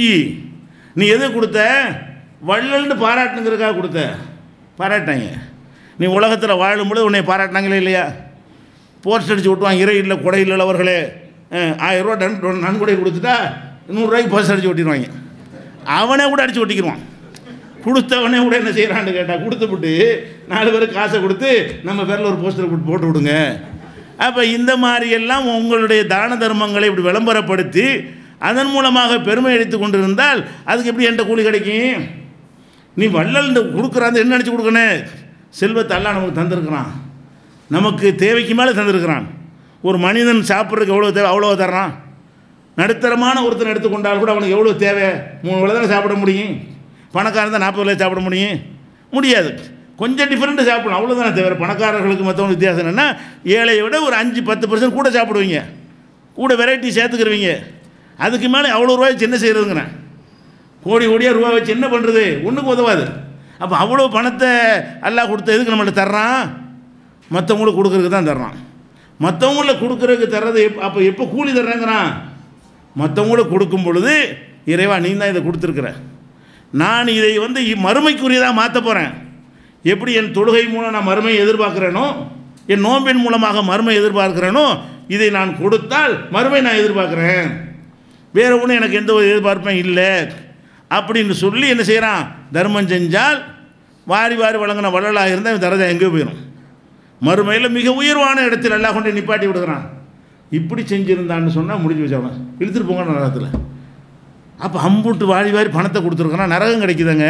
Speaker 2: நீ எது கொடுத்த வள்ளல்னு பாராட்டுங்கிறதுக்காக கொடுத்த பாராட்டாங்க நீ உலகத்தில் வாழும்பொழுது உன்னை பாராட்டினாங்களே இல்லையா போஸ்ட் அடித்து விட்டுவாங்க இறை இல்லை கொடை இல்லவர்களே ஆயிரம் ரூபா நன் நன்கொடை கொடுத்துட்டா நூறுரூவாய்க்கு போஸ்ட் அடித்து ஒட்டிடுவாங்க அவனே கூட அடித்து ஒட்டிக்கிடுவான் கொடுத்தவனே கூட என்ன செய்கிறான்னு கேட்டால் கொடுத்துப்புட்டு நாலு பேருக்கு காசை கொடுத்து நம்ம பேரில் ஒரு போஸ்டர் போட்டு போட்டு விடுங்க அப்போ இந்த மாதிரியெல்லாம் உங்களுடைய தான தர்மங்களை இப்படி விளம்பரப்படுத்தி அதன் மூலமாக பெருமை அடித்து கொண்டிருந்தால் அதுக்கு எப்படி என்கிட்ட கூலி கிடைக்கும் நீ வள்ளல் கொடுக்குறாந்து என்ன நினச்சி கொடுக்கணும் செல்வத்தை எல்லாம் நமக்கு தந்திருக்கிறான் நமக்கு தேவைக்கு மேலே தந்திருக்கிறான் ஒரு மனிதன் சாப்பிட்றதுக்கு எவ்வளோ தேவை அவ்வளோ தர்றான் நடுத்தரமான ஒருத்தன் எடுத்துக்கொண்டால் கூட அவனுக்கு எவ்வளோ தேவை மூணு வேளை தானே சாப்பிட முடியும் பணக்காரன் தான் நாற்பது வேளை சாப்பிட முடியும் முடியாது கொஞ்சம் டிஃப்ரெண்ட்டு சாப்பிடணும் அவ்வளோதானே தவிர பணக்காரர்களுக்கு மற்றவங்க வித்தியாசம் என்னென்னா ஏழையை விட ஒரு அஞ்சு பத்து பர்சன்ட் கூட சாப்பிடுவீங்க கூட வெரைட்டி சேர்த்துக்கிருவீங்க அதுக்கு மேலே அவ்வளோ ரூபாய் வச்சு என்ன செய்கிறதுங்கிறேன் கோடி கோடியாக ரூபா வச்சு என்ன பண்ணுறது ஒன்றுக்கு உதவாது அப்போ அவ்வளோ பணத்தை அல்லாஹ் கொடுத்த எதுக்கு நம்மள்ட்ட தர்றான் மற்றவங்களுக்கு கொடுக்குறதுக்கு தான் தர்றான் மற்றவங்களுக்கு கொடுக்குறதுக்கு தர்றது எப் அப்போ எப்போ கூலி தர்றேங்கிறான் மற்றவங்களுக்கு கொடுக்கும் பொழுது இறைவா நீ தான் இதை கொடுத்துருக்குற நான் இதை வந்து இ- மறுமைக்குரியதாக மாற்ற போகிறேன் எப்படி என் தொழுகை மூலம் நான் மறுமையை எதிர்பார்க்குறேனோ என் நோம்பின் மூலமாக மறுமை எதிர்பார்க்கிறேனோ இதை நான் கொடுத்தால் மறுமை நான் எதிர்பார்க்குறேன் வேறு ஒன்றும் எனக்கு எந்த ஒரு எதிர்பார்ப்பும் இல்லை அப்படின்னு சொல்லி என்ன செய்கிறான் தர்மம் செஞ்சால் வாரி வாரி வழங்கின வள்ளலாக இருந்தால் இவன் தரதா எங்கேயோ போயிடும் மறுமையில் மிக உயர்வான இடத்தில் எல்லாம் கொண்டு நிப்பாட்டி விடுகிறான் இப்படி செஞ்சுருந்தான்னு சொன்னால் முடிஞ்சு வச்சவன் இழுத்துட்டு போங்க நரகத்தில் அப்போ அம்புட்டு வாரி வாரி பணத்தை கொடுத்துருக்குறான் நரகம் கிடைக்குதுங்க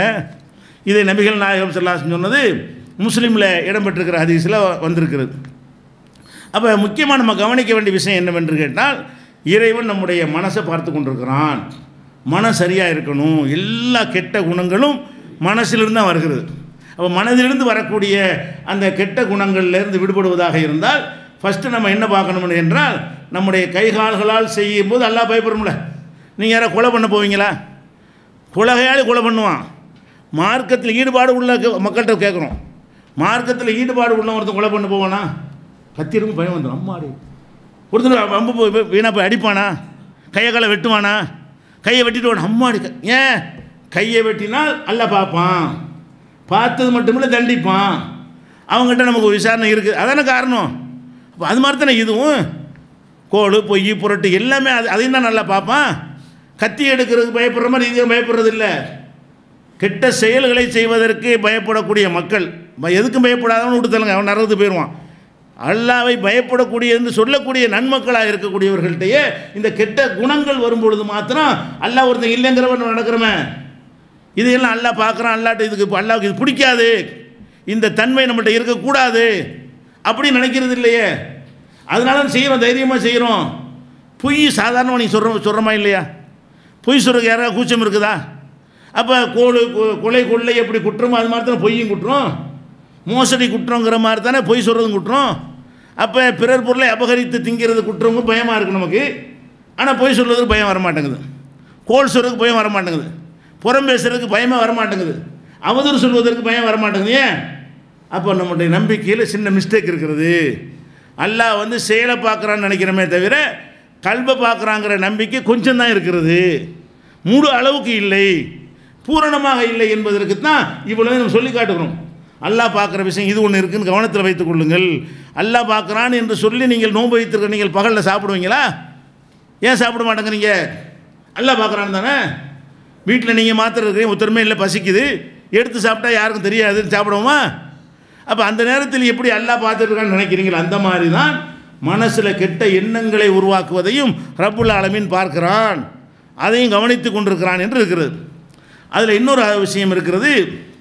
Speaker 2: இதை நபிகள் நாயகம் சொல்லாசன் சொன்னது முஸ்லீமில் இடம்பெற்றிருக்கிற ஹதீஸில் வந்திருக்கிறது அப்போ முக்கியமாக நம்ம கவனிக்க வேண்டிய விஷயம் என்னவென்று கேட்டால் இறைவன் நம்முடைய மனசை பார்த்து கொண்டிருக்கிறான் மனம் சரியாக இருக்கணும் எல்லா கெட்ட குணங்களும் மனசிலிருந்து தான் வருகிறது அப்போ மனதிலிருந்து வரக்கூடிய அந்த கெட்ட குணங்கள்லேருந்து விடுபடுவதாக இருந்தால் ஃபஸ்ட்டு நம்ம என்ன பார்க்கணும் என்றால் நம்முடைய கைகால்களால் செய்யும்போது அல்லாஹ் பயப்படும்ல நீங்கள் யாரை கொலை பண்ண போவீங்களா கொலகையாளி கொலை பண்ணுவான் மார்க்கத்தில் ஈடுபாடு உள்ள க- மக்கள்கிட்ட கேட்குறோம் மார்க்கத்தில் ஈடுபாடு உள்ள ஒருத்தன் கொலை பண்ண போவானா கத்திருக்கும் பயம் வந்துடும் அம்மாடி ஒருத்தர் அம்பு போய் வீணாக போய் அடிப்பானா கையை காலை வெட்டுவானா கையை வெட்டிட்டு வானா அம்மாடி க- ஏன் கையை வெட்டினால் அல்ல பார்ப்பான் பார்த்தது மட்டுமில்ல தண்டிப்பான் அவங்ககிட்ட நமக்கு ஒரு விசாரணை இருக்குது அதானே காரணம் அப்போ அது மாதிரி தானே இதுவும் கோடு பொய் புரட்டு எல்லாமே அது அதையும் தான் நல்லா பார்ப்பான் கத்தி எடுக்கிறதுக்கு பயப்படுற மாதிரி இதுவும் பயப்படுறது இல்லை கெட்ட செயல்களை செய்வதற்கு பயப்படக்கூடிய மக்கள் ப- எதுக்கும் பயப்படாதவன் விட்டுத்தலுங்க அவன் நரகத்து போயிடுவான் அல்லாவை பயப்படக்கூடிய என்று சொல்லக்கூடிய நன்மக்களாக இருக்கக்கூடியவர்கள்ட்டையே இந்த கெட்ட குணங்கள் வரும்பொழுது மாத்திரம் அல்லாஹ் ஒருத்தன் இல்லைங்கிறவன் நடக்கிறவன் இதையெல்லாம் அல்லாஹ் பார்க்குறான் அல்லாட்ட இதுக்கு இப்போ அல்லாவுக்கு இது பிடிக்காது இந்த தன்மை நம்மகிட்ட இருக்கக்கூடாது அப்படின்னு நினைக்கிறது இல்லையே அதனால தான் செய்கிறோம் தைரியமாக செய்கிறோம் பொய் சாதாரணமாக நீ சொல்கிற சொல்கிறோமா இல்லையா பொய் சொல்கிறதுக்கு யாராவது கூச்சம் இருக்குதா அப்போ கோடு கொ- கொலை கொள்ளை எப்படி குற்றமோ அது மாதிரி தானே பொய்யும் குற்றம் மோசடி குற்றங்கிற மாதிரி தானே பொய் சொல்கிறதும் குற்றம் அப்போ பிறர் பொருளை அபகரித்து திங்கிறது குற்றமும் பயமாக இருக்குது நமக்கு ஆனால் பொய் சொல்கிறதுக்கு பயம் வர மாட்டேங்குது கோல் சொல்கிறதுக்கு பயம் வர மாட்டேங்குது புறம் பேசுறதுக்கு பயமே வர மாட்டேங்குது அவதூறு சொல்வதற்கு பயம் வர மாட்டேங்குது ஏன் அப்போ நம்முடைய நம்பிக்கையில் சின்ன மிஸ்டேக் இருக்கிறது அல்லாஹ் வந்து செயலை பார்க்குறான்னு நினைக்கிறோமே தவிர கல்வை பார்க்குறாங்கிற நம்பிக்கை கொஞ்சம் தான் இருக்கிறது முழு அளவுக்கு இல்லை பூரணமாக இல்லை என்பதற்கு தான் இவ்வளவு நம்ம சொல்லி காட்டுகிறோம் அல்லாஹ் பார்க்குற விஷயம் இது ஒன்று இருக்குன்னு கவனத்தில் வைத்துக் கொள்ளுங்கள் அல்லாஹ் பார்க்குறான் என்று சொல்லி நீங்கள் நோன்பு வைத்திருக்க நீங்கள் பகலில் சாப்பிடுவீங்களா ஏன் சாப்பிட மாட்டேங்கிறீங்க அல்லாஹ் பார்க்குறான்னு தானே வீட்டில் நீங்கள் மாத்திரம் இருக்கிறீங்க ஒருத்தருமே இல்லை பசிக்குது எடுத்து சாப்பிட்டா யாருக்கும் தெரியாதுன்னு சாப்பிடுவோமா அப்போ அந்த நேரத்தில் எப்படி அல்லாஹ் பார்த்துருக்கான்னு நினைக்கிறீங்களா அந்த மாதிரி தான் மனசில் கெட்ட எண்ணங்களை உருவாக்குவதையும் ரப்புல் ஆலமீன் பார்க்கிறான் அதையும் கவனித்து கொண்டிருக்கிறான் என்று இருக்கிறது அதில் இன்னொரு விஷயம் இருக்கிறது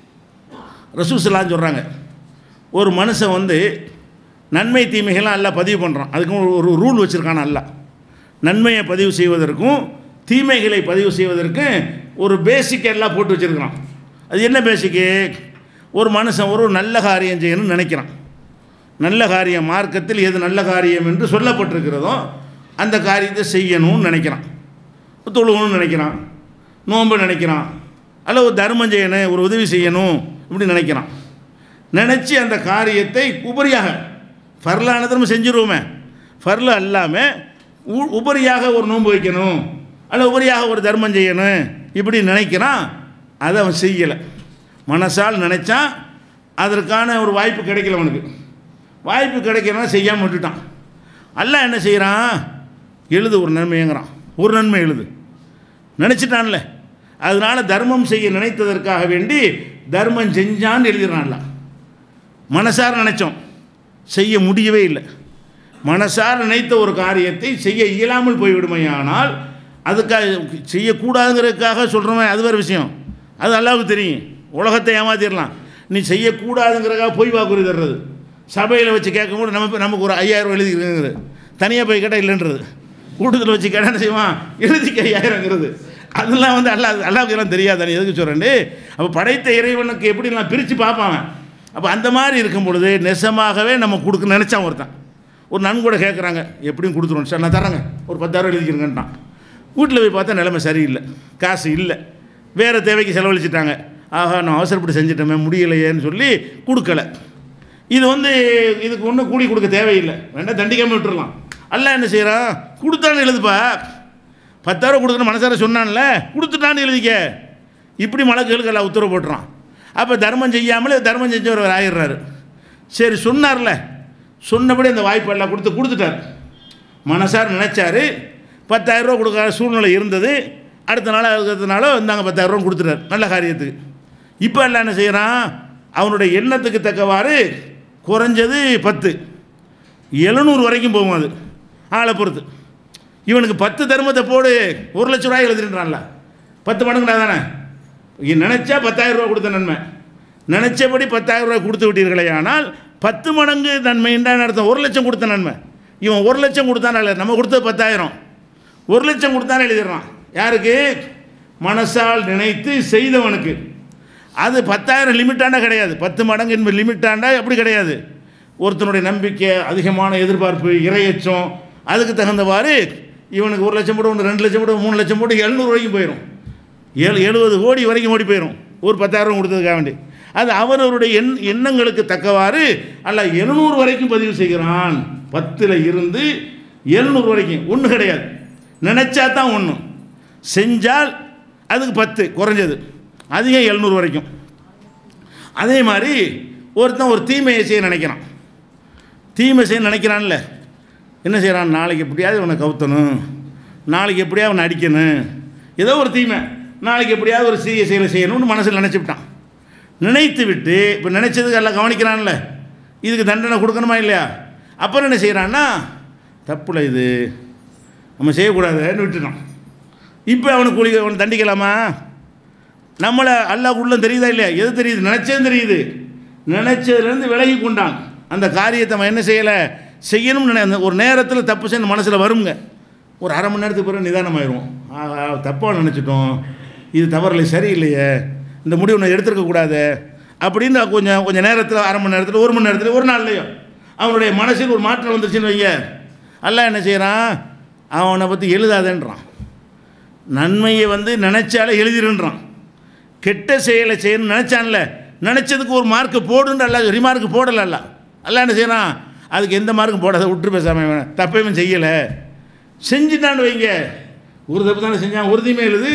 Speaker 2: ரசூசலான்னு சொல்கிறாங்க ஒரு மனுஷன் வந்து நன்மை தீமைகள்லாம் எல்லாம் பதிவு பண்ணுறான் அதுக்கும் ஒரு- ஒரு ரூல் வச்சுருக்கான் அல்ல நன்மையை பதிவு செய்வதற்கும் தீமைகளை பதிவு செய்வதற்கும் ஒரு பேசிக் எல்லாம் போட்டு வச்சுருக்கிறான் அது என்ன பேசிக்கு ஒரு மனுஷன் ஒரு நல்ல காரியம் செய்யணும்னு நினைக்கிறான் நல்ல காரியம் மார்க்கத்தில் எது நல்ல காரியம் என்று சொல்லப்பட்டிருக்கிறதோ அந்த காரியத்தை செய்யணும்னு நினைக்கிறான் தொழுகணும்னு நினைக்கிறான் நோன்பு நினைக்கிறான் அல்ல ஒரு தர்மம் செய்யணும் ஒரு உதவி செய்யணும் இப்படி நினைக்கிறான் நினச்சி அந்த காரியத்தை உபரியாக ஃபர்லானதை நம்ம செஞ்சுருவோமே ஃபர்ல அல்லாமல் உ- உபரியாக ஒரு நோன்பு வைக்கணும் அல்ல உபரியாக ஒரு தர்மம் செய்யணும் இப்படி நினைக்கிறான் அதை அவன் செய்யலை மனசால் நினச்சான் அதற்கான ஒரு வாய்ப்பு கிடைக்கல அவனுக்கு வாய்ப்பு கிடைக்கலன்னா செய்யாமல் விட்டுட்டான் அல்லாஹ் என்ன செய்கிறான் எழுது ஒரு நன்மைங்கிறான் ஒரு நன்மை எழுது நினச்சிட்டான்ல அதனால தர்மம் செய்ய நினைத்ததற்காக வேண்டி தர்மம் செஞ்சான்னு எழுதிடுறான்ல மனசார நினைச்சோம் செய்ய முடியவே இல்லை மனசார நினைத்த ஒரு காரியத்தை செய்ய இயலாமல் போய்விடுமையானால் அதுக்காக செய்யக்கூடாதுங்கிறதுக்காக சொல்கிறவன் அது வேறு விஷயம் அது அல்லாவுக்கு தெரியும் உலகத்தை ஏமாத்திடலாம் நீ செய்யக்கூடாதுங்கிறதுக்காக பொய் வாக்குறுதி தர்றது சபையில் வச்சு கேட்கும்போது நம்ம நமக்கு ஒரு ஐயாயிரம் எழுதிக்கிறது தனியாக போய் கேட்டால் இல்லைன்றது கூட்டத்தில் வச்சு கேட்டால் என்ன செய்வான் எழுதிக்க ஐயாயிரங்கிறது அதெல்லாம் வந்து அல்லா அல்லாவுக்கு எல்லாம் தெரியாதானே எதுக்கு சொல்கிறேன் அப்போ படைத்த இறைவனுக்கு எப்படி நான் பிரித்து பார்ப்பான் அவன். அப்போ அந்த மாதிரி இருக்கும் பொழுது நெசமாகவே நம்ம கொடுக்க நினச்சான் ஒருத்தன் ஒரு நன்கூட கேட்குறாங்க எப்படியும் கொடுத்துருவோம் சார் நான் தரேங்க ஒரு பத்தாயிரம் எழுதிக்கிறேங்கன்ட்டான் வீட்டில் போய் பார்த்தா நிலைமை சரியில்லை காசு இல்லை வேறு தேவைக்கு செலவழிச்சிட்டாங்க ஆஹா நான் அவசரப்பட்டு செஞ்சிட்டோமே முடியலையேன்னு சொல்லி கொடுக்கல இது வந்து இதுக்கு ஒன்றும் கூலி கொடுக்க தேவையில்லை வேண்டாம் தண்டிக்காமல் விட்டுறலாம் அல்ல என்ன செய்கிறான் கொடுத்தான்னு எழுதுப்பா பத்தாயிரம் கொடுக்கணும் மனசார சொன்னான்ல கொடுத்துட்டான்னு எழுதிக்க இப்படி மலக்குகளுக்கு எல்லாம் உத்தரவு போட்டுறான் அப்போ தர்மம் செய்யாமலே தர்மம் செஞ்சவர் ஆயிடுறாரு சரி சொன்னார்ல சொன்னபடி அந்த வாய்ப்பு எல்லாம் கொடுத்து கொடுத்துட்டார் மனசார் நினச்சாரு பத்தாயிரரூவா கொடுக்காத சூழ்நிலை இருந்தது அடுத்த நாள் அடுத்த நாளோ இந்தாங்க பத்தாயிரரூவா கொடுத்துட்டார் நல்ல காரியத்துக்கு இப்போ எல்லாம் என்ன செய்கிறான் அவனுடைய எண்ணத்துக்கு தக்கவாறு குறைஞ்சது பத்து எழுநூறு வரைக்கும் போகும் அது ஆளை பொறுத்து இவனுக்கு பத்து தர்மத்தை போடு ஒரு லட்ச ரூபாய் எழுதிடுறான்ல பத்து மடங்குடா தானே இ- நினைச்சா பத்தாயிரம் ரூபா கொடுத்த நன்மை நினைச்சபடி பத்தாயிரம் ரூபாய் கொடுத்து விட்டீர்களே ஆனால் பத்து மடங்கு நன்மைன்றான் அர்த்தம் ஒரு லட்சம் கொடுத்த நன்மை இவன் ஒரு லட்சம் கொடுத்தான நம்ம கொடுத்தது பத்தாயிரம் ஒரு லட்சம் கொடுத்தானே எழுதிடுறான் யாருக்கு மனசால் நினைத்து செய்தவனுக்கு அது பத்தாயிரம் லிமிட்டாண்டா கிடையாது பத்து மடங்கு என்பது லிமிட்டாண்டா அப்படி கிடையாது ஒருத்தனுடைய நம்பிக்கை அதிகமான எதிர்பார்ப்பு இரையச்சம் அதுக்கு தகுந்தவாறு இவனுக்கு ஒரு லட்சம் போட்டு ஒன்று ரெண்டு லட்சம் போட்டு மூணு லட்சம் போட்டு எழுநூறு வரைக்கும் போயிடும் ஏழு எழுபது கோடி வரைக்கும் ஓடி போயிடும் ஒரு பத்தாயிரம் கொடுத்ததுக்காக வேண்டி அது அவரவருடைய எண் எண்ணங்களுக்கு தக்கவாறு அல்ல எழுநூறு வரைக்கும் பதிவு செய்கிறான் பத்தில் இருந்து எழுநூறு வரைக்கும் ஒன்று கிடையாது நினச்சா தான் ஒன்று செஞ்சால் அதுக்கு பத்து குறைஞ்சது அதிகம் எழுநூறு வரைக்கும் அதே மாதிரி ஒருத்தன் ஒரு தீமையை செய்ய நினைக்கிறான் தீமை செய்ய நினைக்கிறான்ல என்ன செய்கிறான் நாளைக்கு எப்படியாவது இவனை கவுத்தணும் நாளைக்கு எப்படியாவது அவனை அடிக்கணும் ஏதோ ஒரு தீமை நாளைக்கு எப்படியாவது ஒரு சீரிய செயலை செய்யணும்னு மனசில் நினச்சிவிட்டான் நினைத்து விட்டு இப்போ நினச்சதுக்கு எல்லாம் கவனிக்கிறான்ல இதுக்கு தண்டனை கொடுக்கணுமா இல்லையா அப்புறம் என்ன செய்கிறான்னா தப்புல இது நம்ம செய்யக்கூடாதுன்னு விட்டுட்டான் இப்போ அவனுக்கு கூலி அவனை தண்டிக்கலாமா நம்மளை அல்லாஹ் உள்ளம் தெரியுதா இல்லையா எது தெரியுது நினச்சதும் தெரியுது நினச்சதுலேருந்து விலகி கொண்டான் அந்த காரியத்தை அவன் என்ன செய்யலை செய்யணும்னு நினை அந்த ஒரு நேரத்தில் தப்பு செய்யணும் மனசில் வருங்க ஒரு அரை மணி நேரத்துக்கு பிறகு நிதானமாயிரும் ஆஹா தப்பாக நினச்சிட்டோம் இது தவறில்லை சரியில்லையே இந்த முடிவு நான் எடுத்துருக்க கூடாது அப்படின்னு கொஞ்சம் கொஞ்சம் நேரத்தில் அரை மணி நேரத்தில் ஒரு மணி நேரத்தில் ஒரு நாள்லையோ அவனுடைய மனசில் ஒரு மாற்றம் வந்துருச்சுன்னு வைங்க அல்லாஹ் என்ன செய்கிறான் அவனை பற்றி எழுதாதேன்றான் நன்மையை வந்து நினச்சாலே எழுதிருன்றான் கெட்ட செயலை செய்யணும்னு நினச்சான்ல நினச்சதுக்கு ஒரு மார்க்கு போடுன்ற அல்ல ரிமார்க்கு போடலை அல்ல அல்ல என்ன செய்யறான் அதுக்கு எந்த மார்க்கும் போடாத விட்டு பேசாம இவன் தப்பையும் செய்யலை செஞ்சுட்டான்னு வைங்க ஒரு தப்பு தானே செஞ்சான் ஒரு தீமை எழுது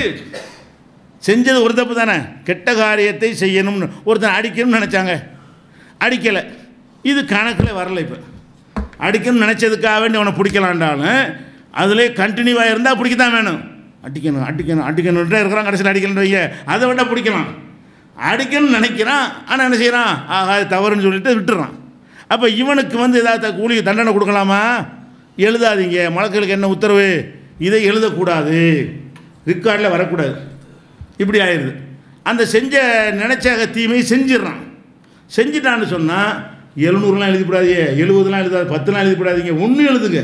Speaker 2: செஞ்சது ஒரு தப்பு தானே கெட்ட காரியத்தை செய்யணும்னு ஒருத்தன் அடிக்கணும்னு நினச்சாங்க அடிக்கலை இது கணக்கில் வரல இப்போ அடிக்கணும்னு நினச்சதுக்காக வேண்டி அவனை பிடிக்கலான்டாலும் அதிலே கண்டினியூவாக இருந்தால் பிடிக்கத்தான் வேணும் அடிக்கணும் அடிக்கணும் அடிக்கணுன்ட்டு இருக்கிறான் கடைசியில் அடிக்கணும்னு வைங்க அதை விட்டால் பிடிக்கலாம் அடிக்கணும்னு நினைக்கிறான் ஆனால் என்ன செய்கிறான் ஆஹா அது தவறுன்னு சொல்லிட்டு விட்டுறான் அப்போ இவனுக்கு வந்து ஏதாவது கூலி தண்டனை கொடுக்கலாமா எழுதாதீங்க மலக்களுக்கு என்ன உத்தரவு இதை எழுதக்கூடாது ரிக்கார்டில் வரக்கூடாது இப்படி ஆயிடுது அந்த செஞ்ச நினச்ச தீமையை செஞ்சிடுறான் செஞ்சிட்டான்னு சொன்னால் எழுநூறுலாம் எழுதிப்படாதீங்க எழுபதுலாம் எழுதாது பத்துலாம் எழுதிப்படாதீங்க ஒன்று எழுதுங்க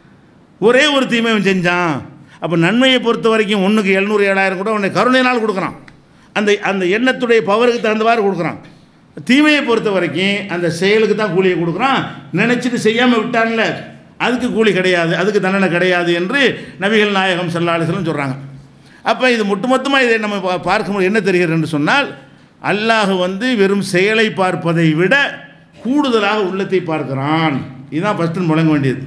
Speaker 2: ஒரே ஒரு தீமை அவன் செஞ்சான் அப்போ நன்மையை பொறுத்த வரைக்கும் ஒன்றுக்கு எழுநூறு ஏழாயிரம் கூட உன்னை கருணையினால் கொடுக்குறான் அந்த அந்த எண்ணத்துடைய பவருக்கு தகுந்தவாறு கொடுக்குறான் தீமையை பொறுத்த வரைக்கும் அந்த செயலுக்கு தான் கூலியை கொடுக்குறான் நினச்சிட்டு செய்யாமல் விட்டான்ல அதுக்கு கூலி கிடையாது அதுக்கு தண்டனை கிடையாது என்று நபிகள் நாயகம் சல்லாஹலம் சொல்கிறாங்க அப்போ இது ஒட்டுமொத்தமாக இதை நம்ம பா- பார்க்கும்போது என்ன தெரிகிறது என்று சொன்னால் அல்லாஹ் வந்து வெறும் செயலை பார்ப்பதை விட கூடுதலாக உள்ளத்தை பார்க்கிறான் இதுதான் ஃபஸ்ட்டு முழங்க வேண்டியது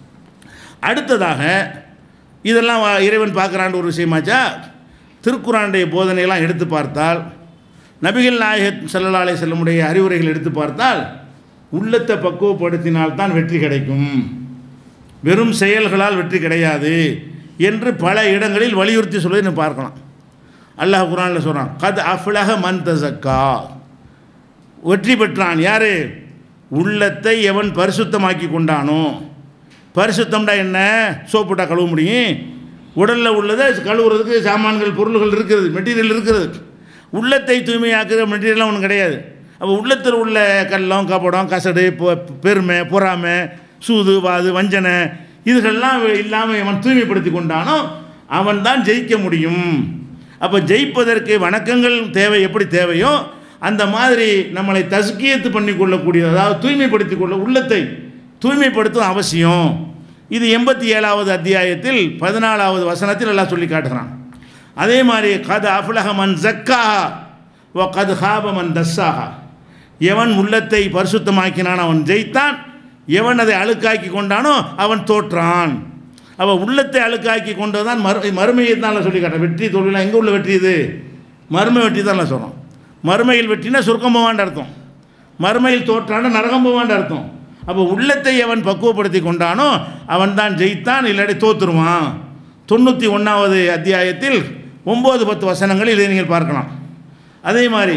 Speaker 2: அடுத்ததாக இதெல்லாம் வா- இறைவன் பார்க்குறான்ற ஒரு விஷயமாச்சா திருக்குறானுடைய போதனையெல்லாம் எடுத்து பார்த்தால் நபிகள் நாயகத் ஸல்லல்லாஹு அலைஹி செல்லமுடைய அறிவுரைகள் எடுத்து பார்த்தால் உள்ளத்தை பக்குவப்படுத்தினால்தான் வெற்றி கிடைக்கும் வெறும் செயல்களால் வெற்றி கிடையாது என்று பல இடங்களில் வலியுறுத்தி சொல்வதை நம்ம பார்க்கலாம் அல்லாஹ் குரானில் சொல்கிறான் கத் அஃப்லஹ மன் தசக்கா வெற்றி பெற்றான் யார் உள்ளத்தை எவன் பரிசுத்தமாக்கி கொண்டானோ பரிசுத்தம்டா என்ன சோப்புட்டா கழுவ முடியும் உடலில் உள்ளதை கழுவுறதுக்கு சாமான்கள் பொருள்கள் இருக்கிறது மெட்டீரியல் இருக்கிறது உள்ளத்தை தூய்மையாக்குற மெட்டீரியல்லாம் ஒன்றும் கிடையாது அப்போ உள்ளத்தில் உள்ள கள்ளம் கபடம் கசடு பொ- பெருமை பொறாமை சூது வாது வஞ்சனை இதுகள்லாம் இல்லாமல் அவன் தூய்மைப்படுத்தி கொண்டானோ அவன் தான் ஜெயிக்க முடியும் அப்போ ஜெயிப்பதற்கு வணக்கங்கள் தேவை எப்படி தேவையோ அந்த மாதிரி நம்மளை தஸ்கியத்து பண்ணி கொள்ளக்கூடிய அதாவது தூய்மைப்படுத்தி கொள்ள உள்ளத்தை தூய்மைப்படுத்தும் அவசியம் இது எண்பத்தி ஏழாவது அத்தியாயத்தில் பதினாலாவது வசனத்தில் எல்லாம் சொல்லி காட்டுகிறான் அதே மாதிரி கது அஃப்லஹ மன் ஜக்காஹா வ கது ஹாப மன் தஸ்ஸாஹா எவன் உள்ளத்தை பரிசுத்தமாக்கினான் அவன் ஜெயித்தான் எவன் அதை அழுக்காக்கி கொண்டானோ அவன் தோற்றான் அவன் உள்ளத்தை அழுக்காக்கி கொண்டு தான் மறு மறுமையை தான் சொல்லி காட்டுறேன் வெற்றி தொழிலாம் எங்கே உள்ள வெற்றி இது மறுமை வெற்றி தான் சொல்கிறோம் மறுமையில் வெற்றினா சொர்க்கம் போவான்னு அர்த்தம் மறுமையில் தோற்றான நரகம் போவான்னு அர்த்தம் அப்போ உள்ளத்தை அவன் பக்குவப்படுத்தி கொண்டானோ அவன் தான் ஜெயித்தான் இல்லாட்டி தோத்துருவான் தொண்ணூற்றி ஒன்றாவது அத்தியாயத்தில் ஒம்பது பத்து வசனங்கள் இதை நீங்கள் பார்க்கலாம் அதே மாதிரி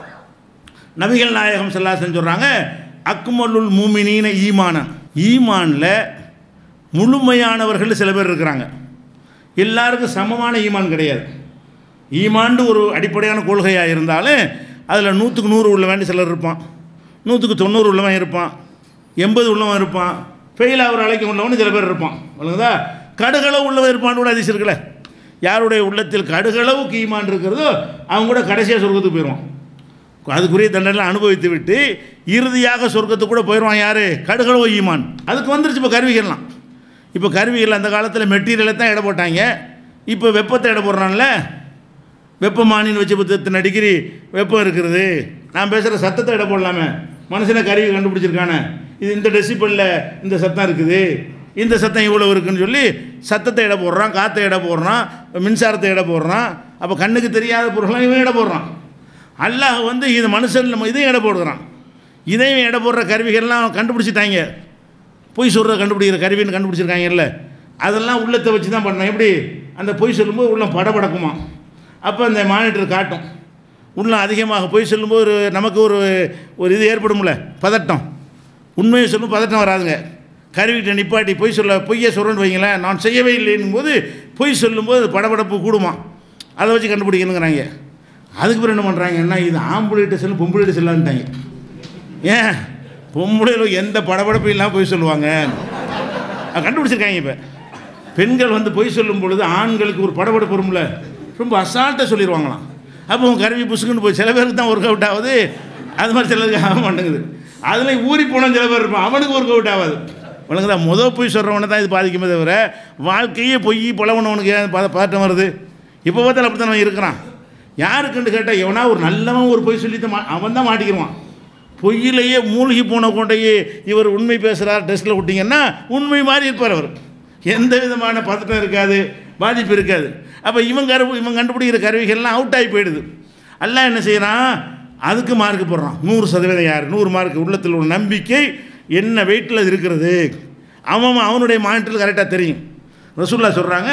Speaker 2: நபிகள் நாயகம் செல்லாசன் சொல்கிறாங்க அக்மலுல் மூமினீன ஈமானன் ஈமானில் முழுமையானவர்கள் சில பேர் இருக்கிறாங்க எல்லாருக்கும் சமமான ஈமான் கிடையாது ஈமாண்டு ஒரு அடிப்படையான கொள்கையாக இருந்தாலும் அதில் நூற்றுக்கு நூறு உள்ளவன் சிலர் இருப்பான் நூற்றுக்கு தொண்ணூறு உள்ளவன் இருப்பான் எண்பது உள்ளவன் இருப்பான் ஃபெயில் ஆகிற அழைக்க உள்ளவன் சில பேர் இருப்பான் ஒழுங்குதா கடுகளவு உள்ளவன் இருப்பான்னு கூட அதிசயம் இருக்குல்ல யாருடைய உள்ளத்தில் கடுகளவுக்கு ஈமான் இருக்கிறதோ அவங்க கூட கடைசியாக சொர்க்கத்துக்கு போயிடுவான் அதுக்குரிய தண்டனை அனுபவித்து விட்டு இறுதியாக சொர்க்கத்துக்கு கூட போயிடுவான் யார் கடுகளவு ஈமான் அதுக்கு வந்துருச்சு இப்போ கருவிகள்லாம் இப்போ கருவிகள் அந்த காலத்தில் மெட்டீரியலை தான் எடை போட்டாங்க இப்போ வெப்பத்தை எடை போடுறான்ல வெப்பமானின்னு வச்சு இப்போ இத்தனை டிகிரி வெப்பம் இருக்கிறது நான் பேசுகிற சத்தத்தை எடை போடலாமே மனுஷனை கருவி கண்டுபிடிச்சிருக்கானே இது இந்த டெசிபலில் இந்த சத்தம் இருக்குது இந்த சத்தம் இவ்வளோ இருக்குன்னு சொல்லி சத்தத்தை எடை போடுறான் காற்றை எடை போடுறான் மின்சாரத்தை எடை போடுறான் அப்போ கண்ணுக்கு தெரியாத பொருள்லாம் இவன் எடை போடுறான் அல்லாஹ் வந்து இது மனுஷன் நம்ம இதையும் எடை போடுறான் இதையும் எடை போடுற கருவிகள்லாம் கண்டுபிடிச்சிட்டாங்க பொய் சொல்கிற கண்டுபிடிக்கிற கருவின்னு கண்டுபிடிச்சிருக்காங்கல்ல அதெல்லாம் உள்ளத்தை வச்சு தான் பண்ணோம் எப்படி அந்த பொய் சொல்லும்போது உள்ள படபடக்குமா அப்போ அந்த மானிட்டர் காட்டும் உள்ள அதிகமாக பொய் சொல்லும்போது ஒரு நமக்கு ஒரு ஒரு இது ஏற்படும்ல பதட்டம் உண்மையை சொல்லும் பதட்டம் வராதுங்க கருவிகிட்ட நிப்பாட்டி பொய் சொல்ல பொய்யை சொல்கிறேன்னு வைங்களேன் நான் செய்யவே இல்லைன்னும் போது பொய் சொல்லும்போது படபடப்பு கூடுமா அதை வச்சு கண்டுபிடிக்கணுங்கிறாங்க அதுக்கு பிறகு என்ன பண்ணுறாங்கன்னா இது ஆம்புலேட்டு செல்லும் பொம்புலேட்டு செல்லான்ட்டாங்க ஏன் பொம்பளையில் எந்த படபடப்பும் இல்லாமல் பொய் சொல்லுவாங்க அது கண்டுபிடிச்சிருக்காங்க இப்போ பெண்கள் வந்து பொய் சொல்லும் பொழுது ஆண்களுக்கு ஒரு படபடப்பு வரும்ல ரொம்ப அசால்ட்டாக சொல்லிடுவாங்களாம் அப்போ உன் கருவி புசுக்குன்னு போய் சில பேருக்கு தான் ஒர்க் அவுட் ஆகுது அது மாதிரி சிலருக்கு ஆக மாட்டேங்குது அதில் ஊறி போன சில பேர் இருப்பான் அவனுக்கு ஒர்க் அவுட் ஆகாது உனக்கு தான் முதல் பொய் சொல்கிறவனை தான் இது பாதிக்குமே தவிர வாழ்க்கையே பொய் புலவனவனுக்கு ஏன் பத பதட்டம் வருது இப்போ பார்த்தாலும் அப்படி தான் இருக்கிறான் யாருக்குன்னு கேட்டால் எவனா ஒரு நல்லவன் ஒரு பொய் சொல்லி தான் மா- அவன் தான் மாட்டிக்கிடுவான் பொய்யிலேயே மூழ்கி போன கொண்டையே இவர் உண்மை பேசுகிறார் டெஸ்ட்டில் விட்டிங்கன்னா உண்மை மாதிரி இருப்பார் அவர் எந்த விதமான பதட்டம் இருக்காது பாதிப்பு இருக்காது அப்போ இவன் கரு இவன் கண்டுபிடிக்கிற கருவிகள்லாம் அவுட் ஆகி போயிடுது எல்லாம் என்ன செய்கிறான் அதுக்கு மார்க் போடுறான் நூறு சதவீதம் யார் நூறு மார்க் உள்ளத்தில் உள்ள நம்பிக்கை என்ன வெயிட்டில் இருக்கிறது அவன் அவனுடைய மானிட்டரில் கரெக்டாக தெரியும் ரசூல்லா சொல்கிறாங்க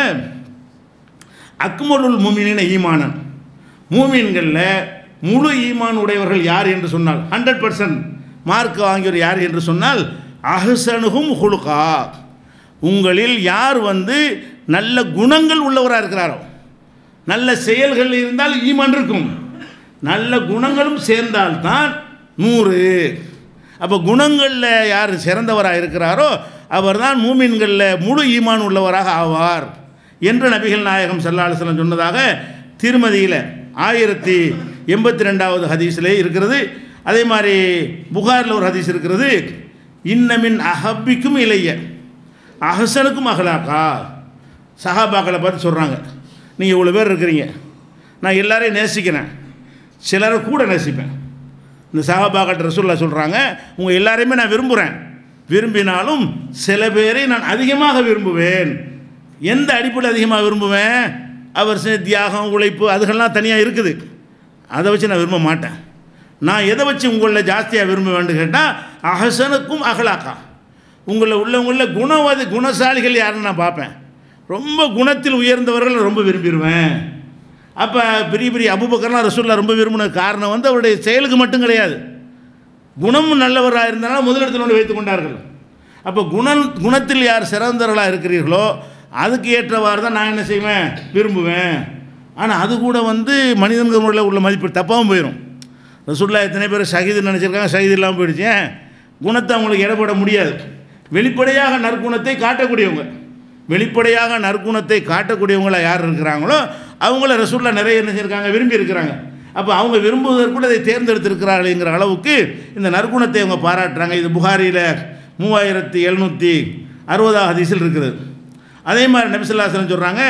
Speaker 2: அக்மலுல் முமினின ஈமானன் மூமின்களில் முழு ஈமான் உடையவர்கள் யார் என்று சொன்னால் ஹண்ட்ரட் பர்சன்ட் மார்க் வாங்கியவர் யார் என்று சொன்னால் அஹ்சனுகும் ஹுலுகா உங்களில் யார் வந்து நல்ல குணங்கள் உள்ளவராக இருக்கிறாரோ நல்ல செயல்கள் இருந்தால் ஈமான் இருக்கும் நல்ல குணங்களும் சேர்ந்தால்தான் நூறு அப்போ குணங்களில் யார் சிறந்தவராக இருக்கிறாரோ அவர்தான் மூமின்களில் முழு ஈமான் உள்ளவராக ஆவார் என்று நபிகள் நாயகம் சல்லாஹலம் சொன்னதாக திருமதியில் ஆயிரத்தி எண்பத்தி ரெண்டாவது ஹதீஸிலே இருக்கிறது அதே மாதிரி புகாரில் ஒரு ஹதீஸ் இருக்கிறது இன்னமின் அஹப்பிக்கும் இளைய அஹசனுக்கும் அகலாக்கா சஹாபாக்களை பார்த்து சொல்கிறாங்க நீங்கள் இவ்வளோ பேர் இருக்கிறீங்க நான் எல்லாரையும் நேசிக்கிறேன் சிலரை கூட நேசிப்பேன் இந்த சஹாபாக்கள் ரசூல்லா சொல்கிறாங்க உங்கள் எல்லாரையுமே நான் விரும்புகிறேன் விரும்பினாலும் சில பேரை நான் அதிகமாக விரும்புவேன் எந்த அடிப்படையில் அதிகமாக விரும்புவேன் அவர் செஞ்ச தியாகம் உழைப்பு அதுகள்லாம் தனியாக இருக்குது அதை வச்சு நான் விரும்ப மாட்டேன் நான் எதை வச்சு உங்களில் ஜாஸ்தியாக விரும்புவேன்னு கேட்டால் அஹசனுக்கும் அகலாக்கா உங்களை உள்ளவங்களில் குணவாதி குணசாலிகள் யாருன்னு நான் பார்ப்பேன் ரொம்ப குணத்தில் உயர்ந்தவர்கள் ரொம்ப விரும்பிடுவேன் அப்போ பெரிய பெரிய அபுபக்கர்லாம் ரசூல்லா ரொம்ப விரும்பின காரணம் வந்து அவருடைய செயலுக்கு மட்டும் கிடையாது குணமும் நல்லவராக இருந்தாலும் முதலிடத்தில் கொண்டு வைத்துக் கொண்டார்கள் அப்போ குணம் குணத்தில் யார் சிறந்தவர்களாக இருக்கிறீர்களோ அதுக்கு ஏற்றவாறு தான் நான் என்ன செய்வேன் விரும்புவேன் ஆனால் அது கூட வந்து மனிதன்கள் முறையில் உள்ள மதிப்பு தப்பாகவும் போயிடும் ரசூல்லா எத்தனை பேர் ஷஹீது நினச்சிருக்காங்க ஷஹீது இல்லாமல் போயிடுச்சு ஏன் குணத்தை அவங்களுக்கு இடப்பட முடியாது வெளிப்படையாக நற்குணத்தை காட்டக்கூடியவங்க வெளிப்படையாக நற்குணத்தை காட்டக்கூடியவங்கள யார் இருக்கிறாங்களோ அவங்கள ரசூல்லா நிறைய என்ன செஞ்சிருக்காங்க விரும்பி இருக்கிறாங்க அப்போ அவங்க விரும்புவதற்கு கூட இதை தேர்ந்தெடுத்திருக்கிறார்கள்ங்கிற அளவுக்கு இந்த நற்குணத்தை அவங்க பாராட்டுறாங்க இது புகாரியில் மூவாயிரத்தி எழுநூற்றி அறுபதாவது ஹதீஸில் இருக்குது அதே மாதிரி நபிசுல்லாசலம் சொல்கிறாங்க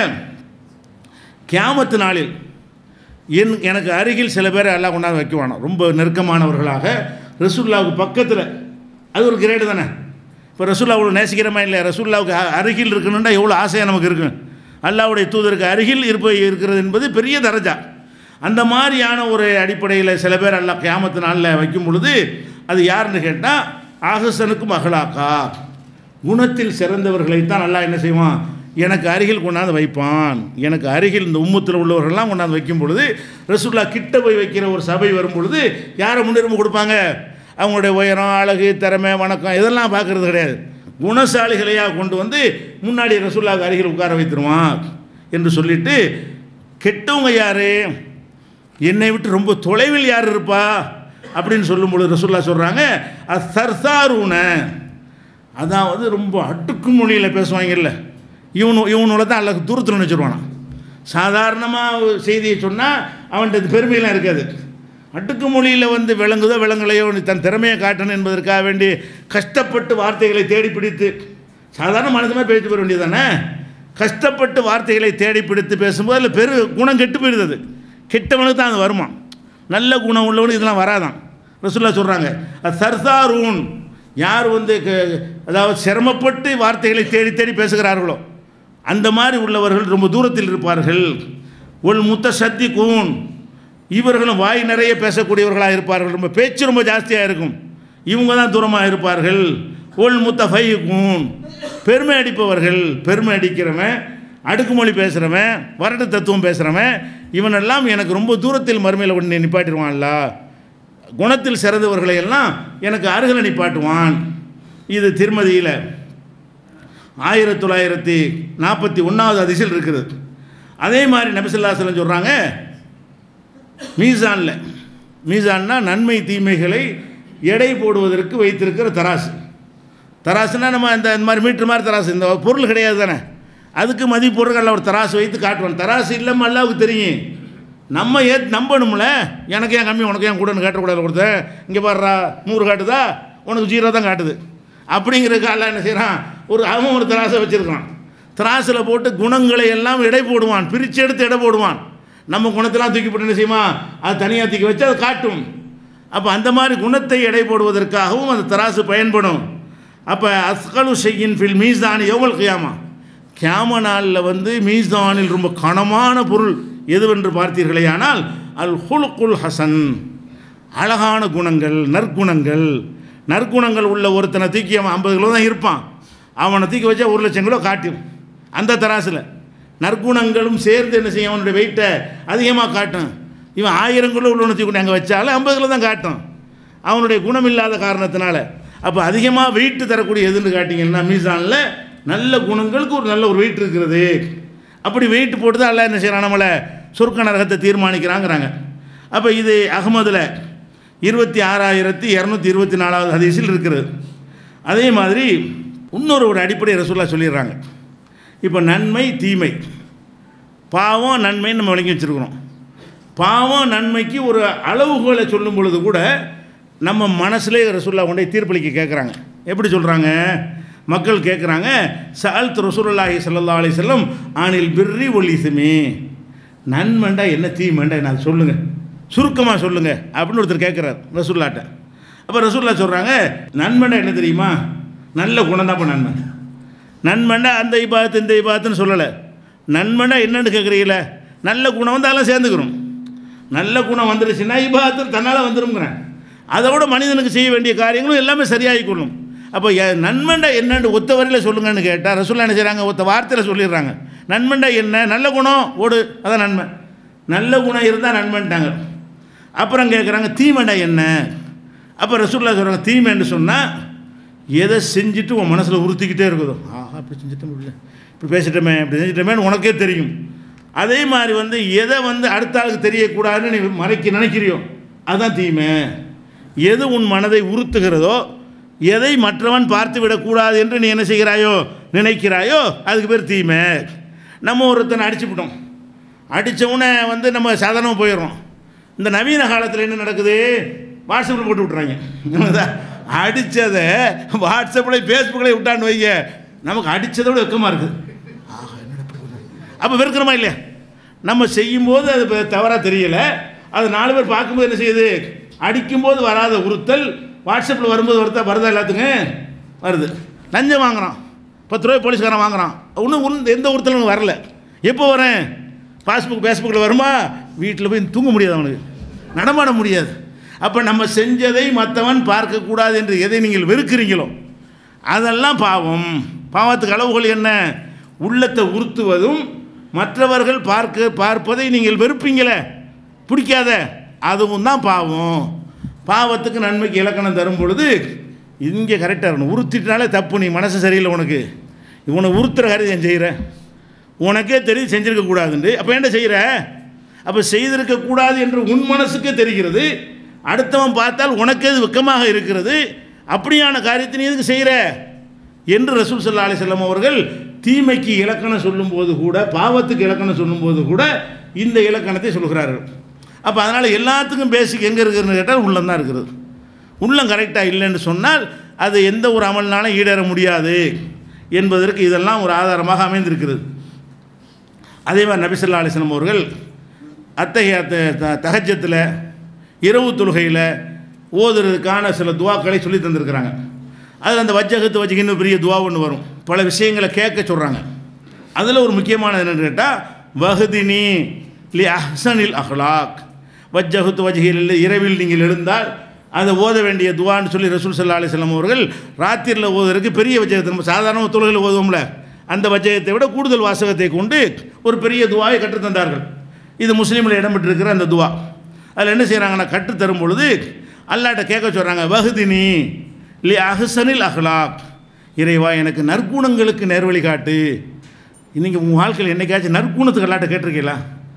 Speaker 2: கியாமத்து நாளில் என் எனக்கு அருகில் சில பேரை எல்லாம் கொண்டாந்து வைக்குவானோ ரொம்ப நெருக்கமானவர்களாக ரசூல்லாவுக்கு பக்கத்தில் அது ஒரு கிரேடு தானே இப்போ ரசூல்லாவோட நேசிக்கிறமா இல்லை ரசூல்லாவுக்கு அ- அருகில் இருக்கணுன்னா எவ்வளோ ஆசையாக நமக்கு இருக்கும் அல்லாவுடைய தூதருக்கு அருகில் இருப்ப இருக்கிறது என்பது பெரிய தரஜா அந்த மாதிரியான ஒரு அடிப்படையில் சில பேர் எல்லாம் கியாமத்து நாளில் வைக்கும் பொழுது அது யாருன்னு கேட்டால் ஆகசனுக்கும் அகலாக்கா குணத்தில் சிறந்தவர்களைத்தான் அல்லாஹ் என்ன செய்வான் எனக்கு அருகில் கொண்டாந்து வைப்பான் எனக்கு அருகில் இந்த உம்மத்தில் உள்ளவர்கள்லாம் கொண்டாந்து வைக்கும் பொழுது ரசூல்லா கிட்ட போய் வைக்கிற ஒரு சபை வரும் பொழுது யாரை முன்னுரிமை கொடுப்பாங்க அவங்களுடைய உயரம் அழகு திறமை வணக்கம் இதெல்லாம் பார்க்கறது கிடையாது குணசாலிகளையாக கொண்டு வந்து முன்னாடி ரசூல்லாவுக்கு அருகில் உட்கார வைத்துருவான் என்று சொல்லிட்டு கெட்டவங்க யாரு என்னை விட்டு ரொம்ப தொலைவில் யார் இருப்பா அப்படின்னு சொல்லும் பொழுது ரசூல்லா சொல்கிறாங்க அது சர்சாரூன அதாவது ரொம்ப அடுக்கு மொழியில் பேசுவாங்கல்ல இவனு இவனோட தான் அல்ல தூரத்தில் வச்சுருவானா சாதாரணமாக செய்தியை சொன்னால் அவன்கிட்ட பெருமையெல்லாம் இருக்காது அடுக்கு மொழியில் வந்து விளங்குதோ விளங்கலையோ நீ தன் திறமையை காட்டணும் என்பதற்காக வேண்டி கஷ்டப்பட்டு வார்த்தைகளை தேடி பிடித்து சாதாரண மனிதமாக பேசிட்டு போயிட வேண்டியதானே கஷ்டப்பட்டு வார்த்தைகளை தேடி பிடித்து பேசும்போது அதில் பெரு குணம் கெட்டு போயிடுது அது கெட்டவனுக்கு தான் அது வருமா நல்ல குணம் உள்ளவனுக்கு இதெல்லாம் வராதான் ரசுல்லா சொல்கிறாங்க அது சர்சாரூன் யார் வந்து க- அதாவது சிரமப்பட்டு வார்த்தைகளை தேடி தேடி பேசுகிறார்களோ அந்த மாதிரி உள்ளவர்கள் ரொம்ப தூரத்தில் இருப்பார்கள் ஒல் முத்த சத்தி கூன் இவர்களும் வாய் நிறைய பேசக்கூடியவர்களாக இருப்பார்கள் ரொம்ப பேச்சு ரொம்ப ஜாஸ்தியாக இருக்கும் இவங்க தான் தூரமாக இருப்பார்கள் ஒல் முத்த ஃபை கூன் பெருமை அடிப்பவர்கள் பெருமை அடிக்கிறவன் அடுக்குமொழி பேசுகிறவன் வரட்டு தத்துவம் பேசுகிறவன் இவனெல்லாம் எனக்கு ரொம்ப தூரத்தில் மறுமையில் கொண்டு நிப்பாட்டிடுவான்ல குணத்தில் சிறந்தவர்களை எல்லாம் எனக்கு அருகில் நிப்பாட்டுவான் இது திருமதியில் ஆயிரத்தி தொள்ளாயிரத்தி நாற்பத்தி ஒன்றாவது அதிசல் இருக்குது அதே மாதிரி நபிசல்லாசலம் சொல்கிறாங்க மீசானில் மீசான்னா நன்மை தீமைகளை எடை போடுவதற்கு வைத்திருக்கிற தராசு தராசுனா நம்ம இந்த இந்த மாதிரி மீட்ரு மாதிரி தராசு இந்த பொருள் கிடையாது தானே அதுக்கு மதிப்பொருட்கள் ஒரு தராசு வைத்து காட்டுவான் தராசு இல்லாமல் அல்லாவுக்கு தெரியும் நம்ம ஏ நம்பணும்ல எனக்கு ஏன் கம்மி உனக்கு ஏன் கூடன்னு காட்டக்கூடாது கொடுத்தேன் இங்கே பாடுறா நூறு காட்டுதா உனக்கு ஜீரோ தான் காட்டுது அப்படிங்கிறதுக்கு அல்ல என்ன செய்கிறான் ஒரு அவன் ஒரு தராசை வச்சுருக்கான் திராசில் போட்டு குணங்களை எல்லாம் எடை போடுவான் பிரித்து எடுத்து எடை போடுவான் நம்ம குணத்தெல்லாம் தூக்கி போட்டு என்ன செய்யுமா அது தனியாக தூக்கி வச்சு அதை காட்டும் அப்போ அந்த மாதிரி குணத்தை எடை போடுவதற்காகவும் அந்த தராசு பயன்படும் அப்போ அஸ்கலு செய்யின் ஃபில் மீசான் எவ்வளோ கியாமா கியாம நாளில் வந்து மீசானில் ரொம்ப கனமான பொருள் எதுவென்று பார்த்தீர்களே ஆனால் அல் ஹுலுக்குல் ஹசன் அழகான குணங்கள் நற்குணங்கள் நற்குணங்கள் உள்ள ஒருத்தனை தூக்கி அவன் ஐம்பது கிலோ தான் இருப்பான் அவனை தூக்கி வச்சா ஒரு லட்சம் கிலோ காட்டும் அந்த தராசில் நற்குணங்களும் சேர்ந்து என்ன செய்யும் அவனுடைய வெயிட்டை அதிகமாக காட்டும் இவன் ஆயிரம் கிலோ உள்ளவனை தூக்கி கொண்டு அங்கே வச்சாலும் ஐம்பது கிலோ தான் காட்டும் அவனுடைய குணம் இல்லாத காரணத்தினால அப்போ அதிகமாக வெயிட் தரக்கூடிய எதுன்னு காட்டிங்கன்னா மீசானில் நல்ல குணங்களுக்கு ஒரு நல்ல ஒரு வெயிட் இருக்கிறது அப்படி வெயிட் போட்டு தான் எல்லாம் என்ன செய்கிறான் நம்மளை சொர்க்க நரகத்தை தீர்மானிக்கிறாங்கிறாங்க அப்போ இது அகமதில் இருபத்தி ஆறாயிரத்தி இரநூத்தி இருபத்தி நாலாவது ஹதீஸில் இருக்கிறது அதே மாதிரி இன்னொரு ஒரு அடிப்படை ரசூல்லா சொல்லிடுறாங்க இப்போ நன்மை தீமை பாவம் நன்மைன்னு நம்ம விளங்கி வச்சுருக்கிறோம் பாவம் நன்மைக்கு ஒரு அளவுகோலை சொல்லும் பொழுது கூட நம்ம மனசுலே ரசூல்லா கொண்டே தீர்ப்பளிக்க கேட்குறாங்க எப்படி சொல்கிறாங்க மக்கள் கேட்குறாங்க சால்த் ரசூலுல்லாஹி ஸல்லல்லாஹு அலைஹி வஸல்லம் ஆனில் பிர்ரி ஒலிசுமே நன்மைண்டா என்ன தீமைண்டா நான் சொல்லுங்கள் சுருக்கமாக சொல்லுங்கள் அப்படின்னு ஒருத்தர் கேட்குறார் ரசூல்லாட்ட அப்போ ரசூல்லா சொல்கிறாங்க நன்மைண்டா என்ன தெரியுமா நல்ல குணம் தான் நன்மை நன்மைண்டா அந்த இபாத்து இந்த இபாத்துன்னு சொல்லலை நன்மைண்டா என்னன்னு கேட்குறீங்கள நல்ல குணம் வந்து அதெல்லாம் சேர்ந்துக்கிறோம் நல்ல குணம் வந்துருச்சுன்னா இபாத்து தன்னால் வந்துருங்கிறேன் அதை விட மனிதனுக்கு செய்ய வேண்டிய காரியங்களும் எல்லாமே சரியாகி கொள்ளும் அப்போ எ- நன்மைண்டா என்னன்னு ஒத்த வரையில் சொல்லுங்கன்னு கேட்டால் ரசூல்லா என்ன செய்கிறாங்க ஒத்த வார்த்தையில் சொல்லிடுறாங்க நன்மைண்டா என்ன நல்ல குணம் ஓடு அதான் நன்மை நல்ல குணம் இருந்தால் நன்மைன்ட்டாங்க அப்புறம் கேட்குறாங்க தீமைண்டா என்ன அப்போ ரசூல்லா சொல்கிறாங்க தீமைன்னு சொன்னால் எதை செஞ்சுட்டு உன் மனசில் உறுத்திக்கிட்டே இருக்குதோ ஆஹா இப்படி செஞ்சுட்டோம் இப்படி இப்படி பேசிட்டோமே இப்படி செஞ்சிட்டோமேன்னு உனக்கே தெரியும் அதே மாதிரி வந்து எதை வந்து அடுத்த ஆளுக்கு தெரியக்கூடாதுன்னு நீ மறைக்க நினைக்கிறியோ அதுதான் தீமை எது உன் மனதை உறுத்துகிறதோ எதை மற்றவன் பார்த்து விடக்கூடாது என்று நீ என்ன செய்கிறாயோ நினைக்கிறாயோ அதுக்கு பேர் தீமை நம்ம ஒருத்தனை அடிச்சுவிட்டோம் அடித்தவுடனே வந்து நம்ம சாதாரணமாக போயிடுறோம் இந்த நவீன காலத்தில் என்ன நடக்குது வாட்ஸ்அப்பில் போட்டு விட்றாங்க என்னதா? அடிச்சதை வாட்ஸ்அப்பில் ஃபேஸ்புக்கில் விட்டான்னு வைங்க நமக்கு அடித்ததை விட வெக்கமாக இருக்குது அப்போ வெறுக்கிறோமா இல்லையா நம்ம செய்யும்போது அது தவறாக தெரியல அது நாலு பேர் பார்க்கும்போது என்ன செய்யுது அடிக்கும்போது வராத உறுத்தல் வாட்ஸ்அப்பில் வரும்போது வருத்தா வருதா எல்லாத்துக்கும் வருது லஞ்சம் வாங்குறான் பத்து ரூபாய் போலீஸ்காரன் வாங்குறான் ஒன்றும் ஒன்றும் எந்த உறுத்தலும் வரல எப்போ வரேன் பாஸ்புக் ஃபேஸ்புக்கில் வருமா வீட்டில் போய் தூங்க முடியாது அவனுக்கு நடமாட முடியாது அப்போ நம்ம செஞ்சதை மற்றவன் பார்க்கக்கூடாது என்று எதை நீங்கள் வெறுக்கிறீங்களோ அதெல்லாம் பாவம் பாவத்துக்கு அளவுகள் என்ன உள்ளத்தை உறுத்துவதும் மற்றவர்கள் பார்க்க பார்ப்பதை நீங்கள் வெறுப்பீங்களே பிடிக்காத அதுவும் தான் பாவம் பாவத்துக்கு நன்மைக்கு இலக்கணம் தரும் பொழுது இங்கே கரெக்டாக இருக்கணும் உறுத்திட்டாலே தப்பு நீ மனசு சரியில்லை உனக்கு இவனை உறுத்துற காரியம் செய்கிற உனக்கே தெரியும் செஞ்சிருக்க கூடாதுண்டு அப்போ என்ன செய்கிற அப்போ செய்திருக்க கூடாது என்று உன் மனசுக்கே தெரிகிறது அடுத்தவன் பார்த்தால் உனக்கே அது வெக்கமாக இருக்கிறது அப்படியான காரியத்தை நீ எதுக்கு செய்கிற என்று ரசூல் சல்லா அலிசல்லாம் அவர்கள் தீமைக்கு இலக்கணம் சொல்லும்போது கூட பாவத்துக்கு இலக்கணம் சொல்லும்போது கூட இந்த இலக்கணத்தை சொல்கிறார்கள் அப்போ அதனால் எல்லாத்துக்கும் பேசிக் எங்கே இருக்குதுன்னு கேட்டால் உள்ளம் தான் இருக்கிறது உள்ளம் கரெக்டாக இல்லைன்னு சொன்னால் அது எந்த ஒரு அமல்னாலும் ஈடேற முடியாது என்பதற்கு இதெல்லாம் ஒரு ஆதாரமாக அமைந்திருக்கிறது அதே மாதிரி நபிசல்லா அலிஸ்லாம் அவர்கள் அத்தகைய தகஜத்தில் இரவு தொழுகையில் ஓதுறதுக்கான சில துவாக்களை சொல்லி தந்திருக்கிறாங்க அதில் அந்த வஜ்ஜகத்து வஜ்ஜகின்னு பெரிய துவா ஒன்று வரும் பல விஷயங்களை கேட்க சொல்கிறாங்க அதில் ஒரு முக்கியமானது என்னென்னு கேட்டால் வஹதினி லி அஹ்சனில் அஹ்லாக் வஜ்ஜகுத்து வஜ்ஹில் இரவில் நீங்கள் எழுந்தால் அதை ஓத வேண்டிய துவான்னு சொல்லி ரசூல் சல்லா அலிஸ்லாம் அவர்கள் ராத்திரியில் ஓதுறதுக்கு பெரிய வஜகத்தை நம்ம சாதாரண தொழுகையில் ஓதுவோம்ல அந்த வஜகத்தை விட கூடுதல் வாசகத்தை கொண்டு ஒரு பெரிய துவாவை கற்றுத்தந்தார்கள் இது முஸ்லீமில் இடம்பெற்றிருக்கிற அந்த துவா அதில் என்ன செய்கிறாங்கன்னா கற்றுத்தரும் பொழுது அல்லாட்ட கேட்க சொல்கிறாங்க வகுதினி லி அஹ்சனில் அஹ்லாக் இறைவா எனக்கு நற்குணங்களுக்கு நேர்வழி காட்டு நீங்கள் உங்கள் வாழ்க்கையில் என்னைக்காச்சும் நற்குணத்துக்கு அல்லாட்ட கேட்டிருக்கீங்களா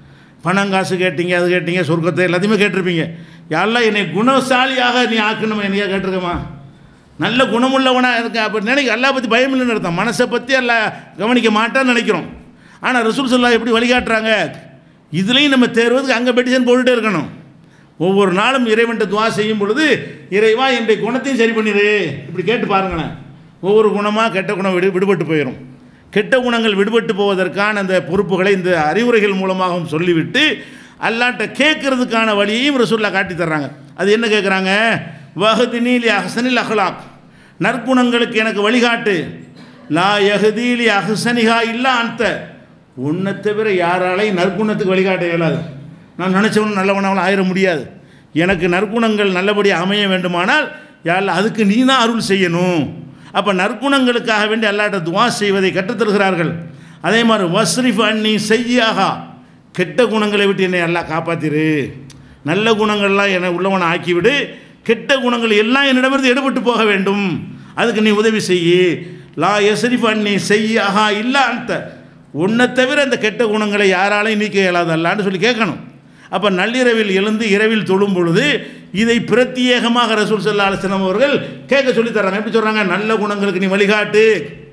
Speaker 2: பணம் காசு கேட்டீங்க அது கேட்டீங்க சொர்க்கத்தை எல்லாத்தையுமே கேட்டிருப்பீங்க யாரெல்லாம் என்னை குணசாலியாக நீ ஆக்கணும் என்னையா கேட்டிருக்கமா நல்ல குணமுள்ளவனாக இருக்க அப்போ நினைக்க அல்லா பற்றி பயம் இல்லைன்னு அர்த்தம் மனசை பற்றி எல்லாம் கவனிக்க மாட்டான்னு நினைக்கிறோம் ஆனால் ரசூல் சொல்லா எப்படி வழிகாட்டுறாங்க இதுலேயும் நம்ம தேர்வதுக்கு அங்கே பெட்டிஷன் போட்டுகிட்டே இருக்கணும் ஒவ்வொரு நாளும் இறைவன்ட்ட துவா செய்யும் பொழுது இறைவா என்னுடைய குணத்தையும் சரி பண்ணிடு இப்படி கேட்டு பாருங்களேன் ஒவ்வொரு குணமாக கெட்ட குணம் விடு விடுபட்டு போயிடும் கெட்ட குணங்கள் விடுபட்டு போவதற்கான அந்த பொறுப்புகளை இந்த அறிவுரைகள் மூலமாகவும் சொல்லிவிட்டு அல்லாட்ட கேட்கறதுக்கான வழியையும் ரசூல்லா காட்டி தர்றாங்க அது என்ன கேட்குறாங்க வஹதினிலி அஹசனில் அஹ்லாக் நற்குணங்களுக்கு எனக்கு வழிகாட்டு லா யஹதீலி அஹசனிகா இல்லா அந்த உன்னை தவிர யாராலையும் நற்குணத்துக்கு வழிகாட்ட இயலாது நான் நினச்சவனும் நல்லவனாலும் ஆயிட முடியாது எனக்கு நற்குணங்கள் நல்லபடியாக அமைய வேண்டுமானால் யாரில் அதுக்கு நீ தான் அருள் செய்யணும் அப்போ நற்குணங்களுக்காக வேண்டி அல்லாட்ட துவா செய்வதை கற்றுத்தருகிறார்கள் அதே மாதிரி வஸ்ரிஃப் அன்னி செய்யாகா கெட்ட குணங்களை விட்டு என்னை எல்லாம் காப்பாத்திரு நல்ல குணங்கள்லாம் என்னை உள்ளவனை ஆக்கிவிடு கெட்ட குணங்கள் எல்லாம் என்னிடமிருந்து எடுபட்டு போக வேண்டும் அதுக்கு நீ உதவி செய்யி லா எஸ்ரிஃப் அன்னி செய்யாகா இல்லா அந்த உன்னை தவிர அந்த கெட்ட குணங்களை யாராலையும் நீக்க இயலாதல்லான்னு சொல்லி கேட்கணும் அப்போ நள்ளிரவில் எழுந்து இரவில் தொழும் பொழுது இதை பிரத்யேகமாக ரசூல் சல்லா அலிஸ்லாம் அவர்கள் கேட்க சொல்லி தர்றாங்க எப்படி சொல்கிறாங்க நல்ல குணங்களுக்கு நீ வழிகாட்டு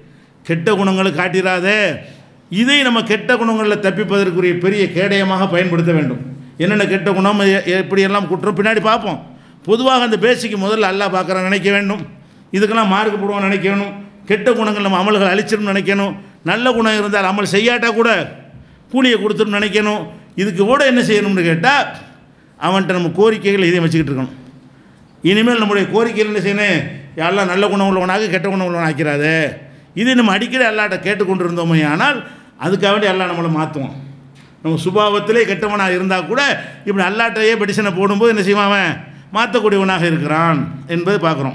Speaker 2: கெட்ட குணங்களை காட்டிடாதே இதை நம்ம கெட்ட குணங்களில் தப்பிப்பதற்குரிய பெரிய கேடயமாக பயன்படுத்த வேண்டும் என்னென்ன கெட்ட குணம் எ- எப்படியெல்லாம் குற்றம் பின்னாடி பார்ப்போம் பொதுவாக அந்த பேசிக்கு முதல்ல அல்லாஹ் பார்க்குறான் நினைக்க வேண்டும் இதுக்கெல்லாம் மார்க் போடுவோம் நினைக்கணும் கெட்ட குணங்கள் நம்ம அமல்கள் அழிச்சிடும் நினைக்கணும் நல்ல குணம் இருந்தால் அமல் செய்யாட்டா கூட கூலியை கொடுத்துடும் நினைக்கணும் இதுக்கு கூட என்ன செய்யணும்னு கேட்டால் அவன்கிட்ட நம்ம கோரிக்கைகள் இதையும் வச்சுக்கிட்டு இருக்கணும் இனிமேல் நம்முடைய கோரிக்கைகள் என்ன செய்யணும் யாரெல்லாம் நல்ல குணம் உள்ளவனாக கெட்ட குணம் உள்ளவன் ஆக்கிறாதே இதை நம்ம அடிக்கடி அல்லாட்ட கேட்டுக்கொண்டு இருந்தோமே ஆனால் அதுக்காக வேண்டி எல்லாம் நம்மளை மாற்றுவோம் நம்ம சுபாவத்திலே கெட்டவனாக இருந்தால் கூட இப்படி அல்லாட்டையே பெடிஷனை போடும்போது என்ன செய்வான் அவன் மாற்றக்கூடியவனாக இருக்கிறான் என்பதை பார்க்குறோம்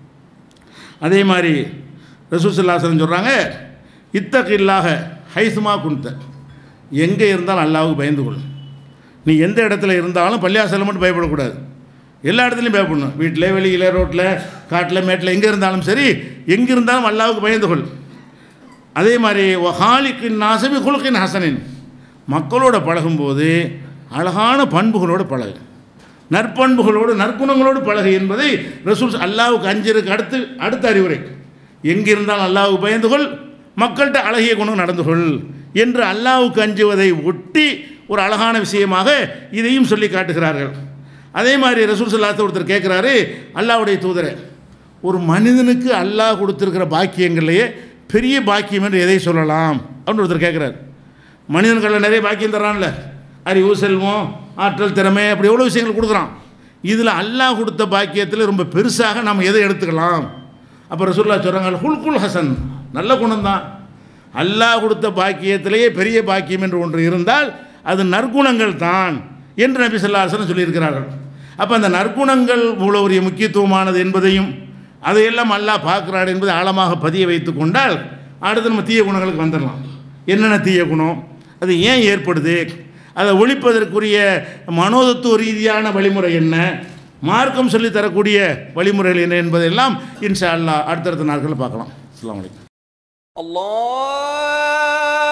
Speaker 2: அதே மாதிரி ரசூசல்லாசன் சொல்கிறாங்க இத்தகில்லாக ஹைசுமா குன்த எங்கே இருந்தாலும் அல்லாவுக்கு பயந்து கொள் நீ எந்த இடத்துல இருந்தாலும் பள்ளியாசலம் மட்டும் பயப்படக்கூடாது எல்லா இடத்துலையும் பயப்படணும் வீட்டில் வெளியில் ரோட்டில் காட்டில் மேட்டில் எங்கே இருந்தாலும் சரி எங்கே இருந்தாலும் அல்லாவுக்கு பயந்து கொள் அதே மாதிரி ஹாலிக்கின் நாசபி குலுக்கின் ஹசனின் மக்களோட பழகும்போது அழகான பண்புகளோடு பழகு நற்பண்புகளோடு நற்குணங்களோடு பழகு என்பதை ரசூல் அல்லாவுக்கு அஞ்சிருக்கு அடுத்து அடுத்த அறிவுரை எங்கிருந்தால் அல்லாவுக்கு பயந்து கொள் மக்கள்கிட்ட அழகிய குணம் நடந்து கொள் என்று அல்லாவுக்கு அஞ்சுவதை ஒட்டி ஒரு அழகான விஷயமாக இதையும் சொல்லி காட்டுகிறார்கள் அதே மாதிரி ரசூல் சல்லாத்த ஒருத்தர் கேட்குறாரு அல்லாஹ்வுடைய தூதரே ஒரு மனிதனுக்கு அல்லாஹ் கொடுத்துருக்கிற பாக்கியங்கள்லையே பெரிய பாக்கியம் என்று எதை சொல்லலாம் அப்படின்னு ஒருத்தர் கேட்குறாரு மனிதன்களில் நிறைய பாக்கியம் தர்றான்ல அறிவு செல்வம் ஆற்றல் திறமை அப்படி எவ்வளோ விஷயங்கள் கொடுக்குறான் இதில் அல்லாஹ் கொடுத்த பாக்கியத்தில் ரொம்ப பெருசாக நம்ம எதை எடுத்துக்கலாம் அப்போ ரசூல்லா சொல்கிறாங்க ஹுல்குல் ஹசன் நல்ல குணம்தான் அல்லாஹ் கொடுத்த பாக்கியத்திலேயே பெரிய பாக்கியம் என்று ஒன்று இருந்தால் அது நற்குணங்கள் தான் என்று நபி சொல்லாசனம் சொல்லியிருக்கிறார்கள் அப்போ அந்த நற்குணங்கள் இவ்வளோ ஒரு முக்கியத்துவமானது என்பதையும் அதையெல்லாம் அல்லாஹ் பார்க்குறார் என்பதை ஆழமாக பதிய வைத்து கொண்டால் அடுத்து நம்ம தீய குணங்களுக்கு வந்துடலாம் என்னென்ன தீய குணம் அது ஏன் ஏற்படுது அதை ஒழிப்பதற்குரிய மனோதத்துவ ரீதியான வழிமுறை என்ன மார்க்கம் சொல்லி தரக்கூடிய வழிமுறைகள் என்ன என்பதெல்லாம் இன்ஷா அல்லாஹ் அடுத்தடுத்த நாட்களில் பார்க்கலாம் அஸ்ஸலாமு அலைக்கும்
Speaker 3: الله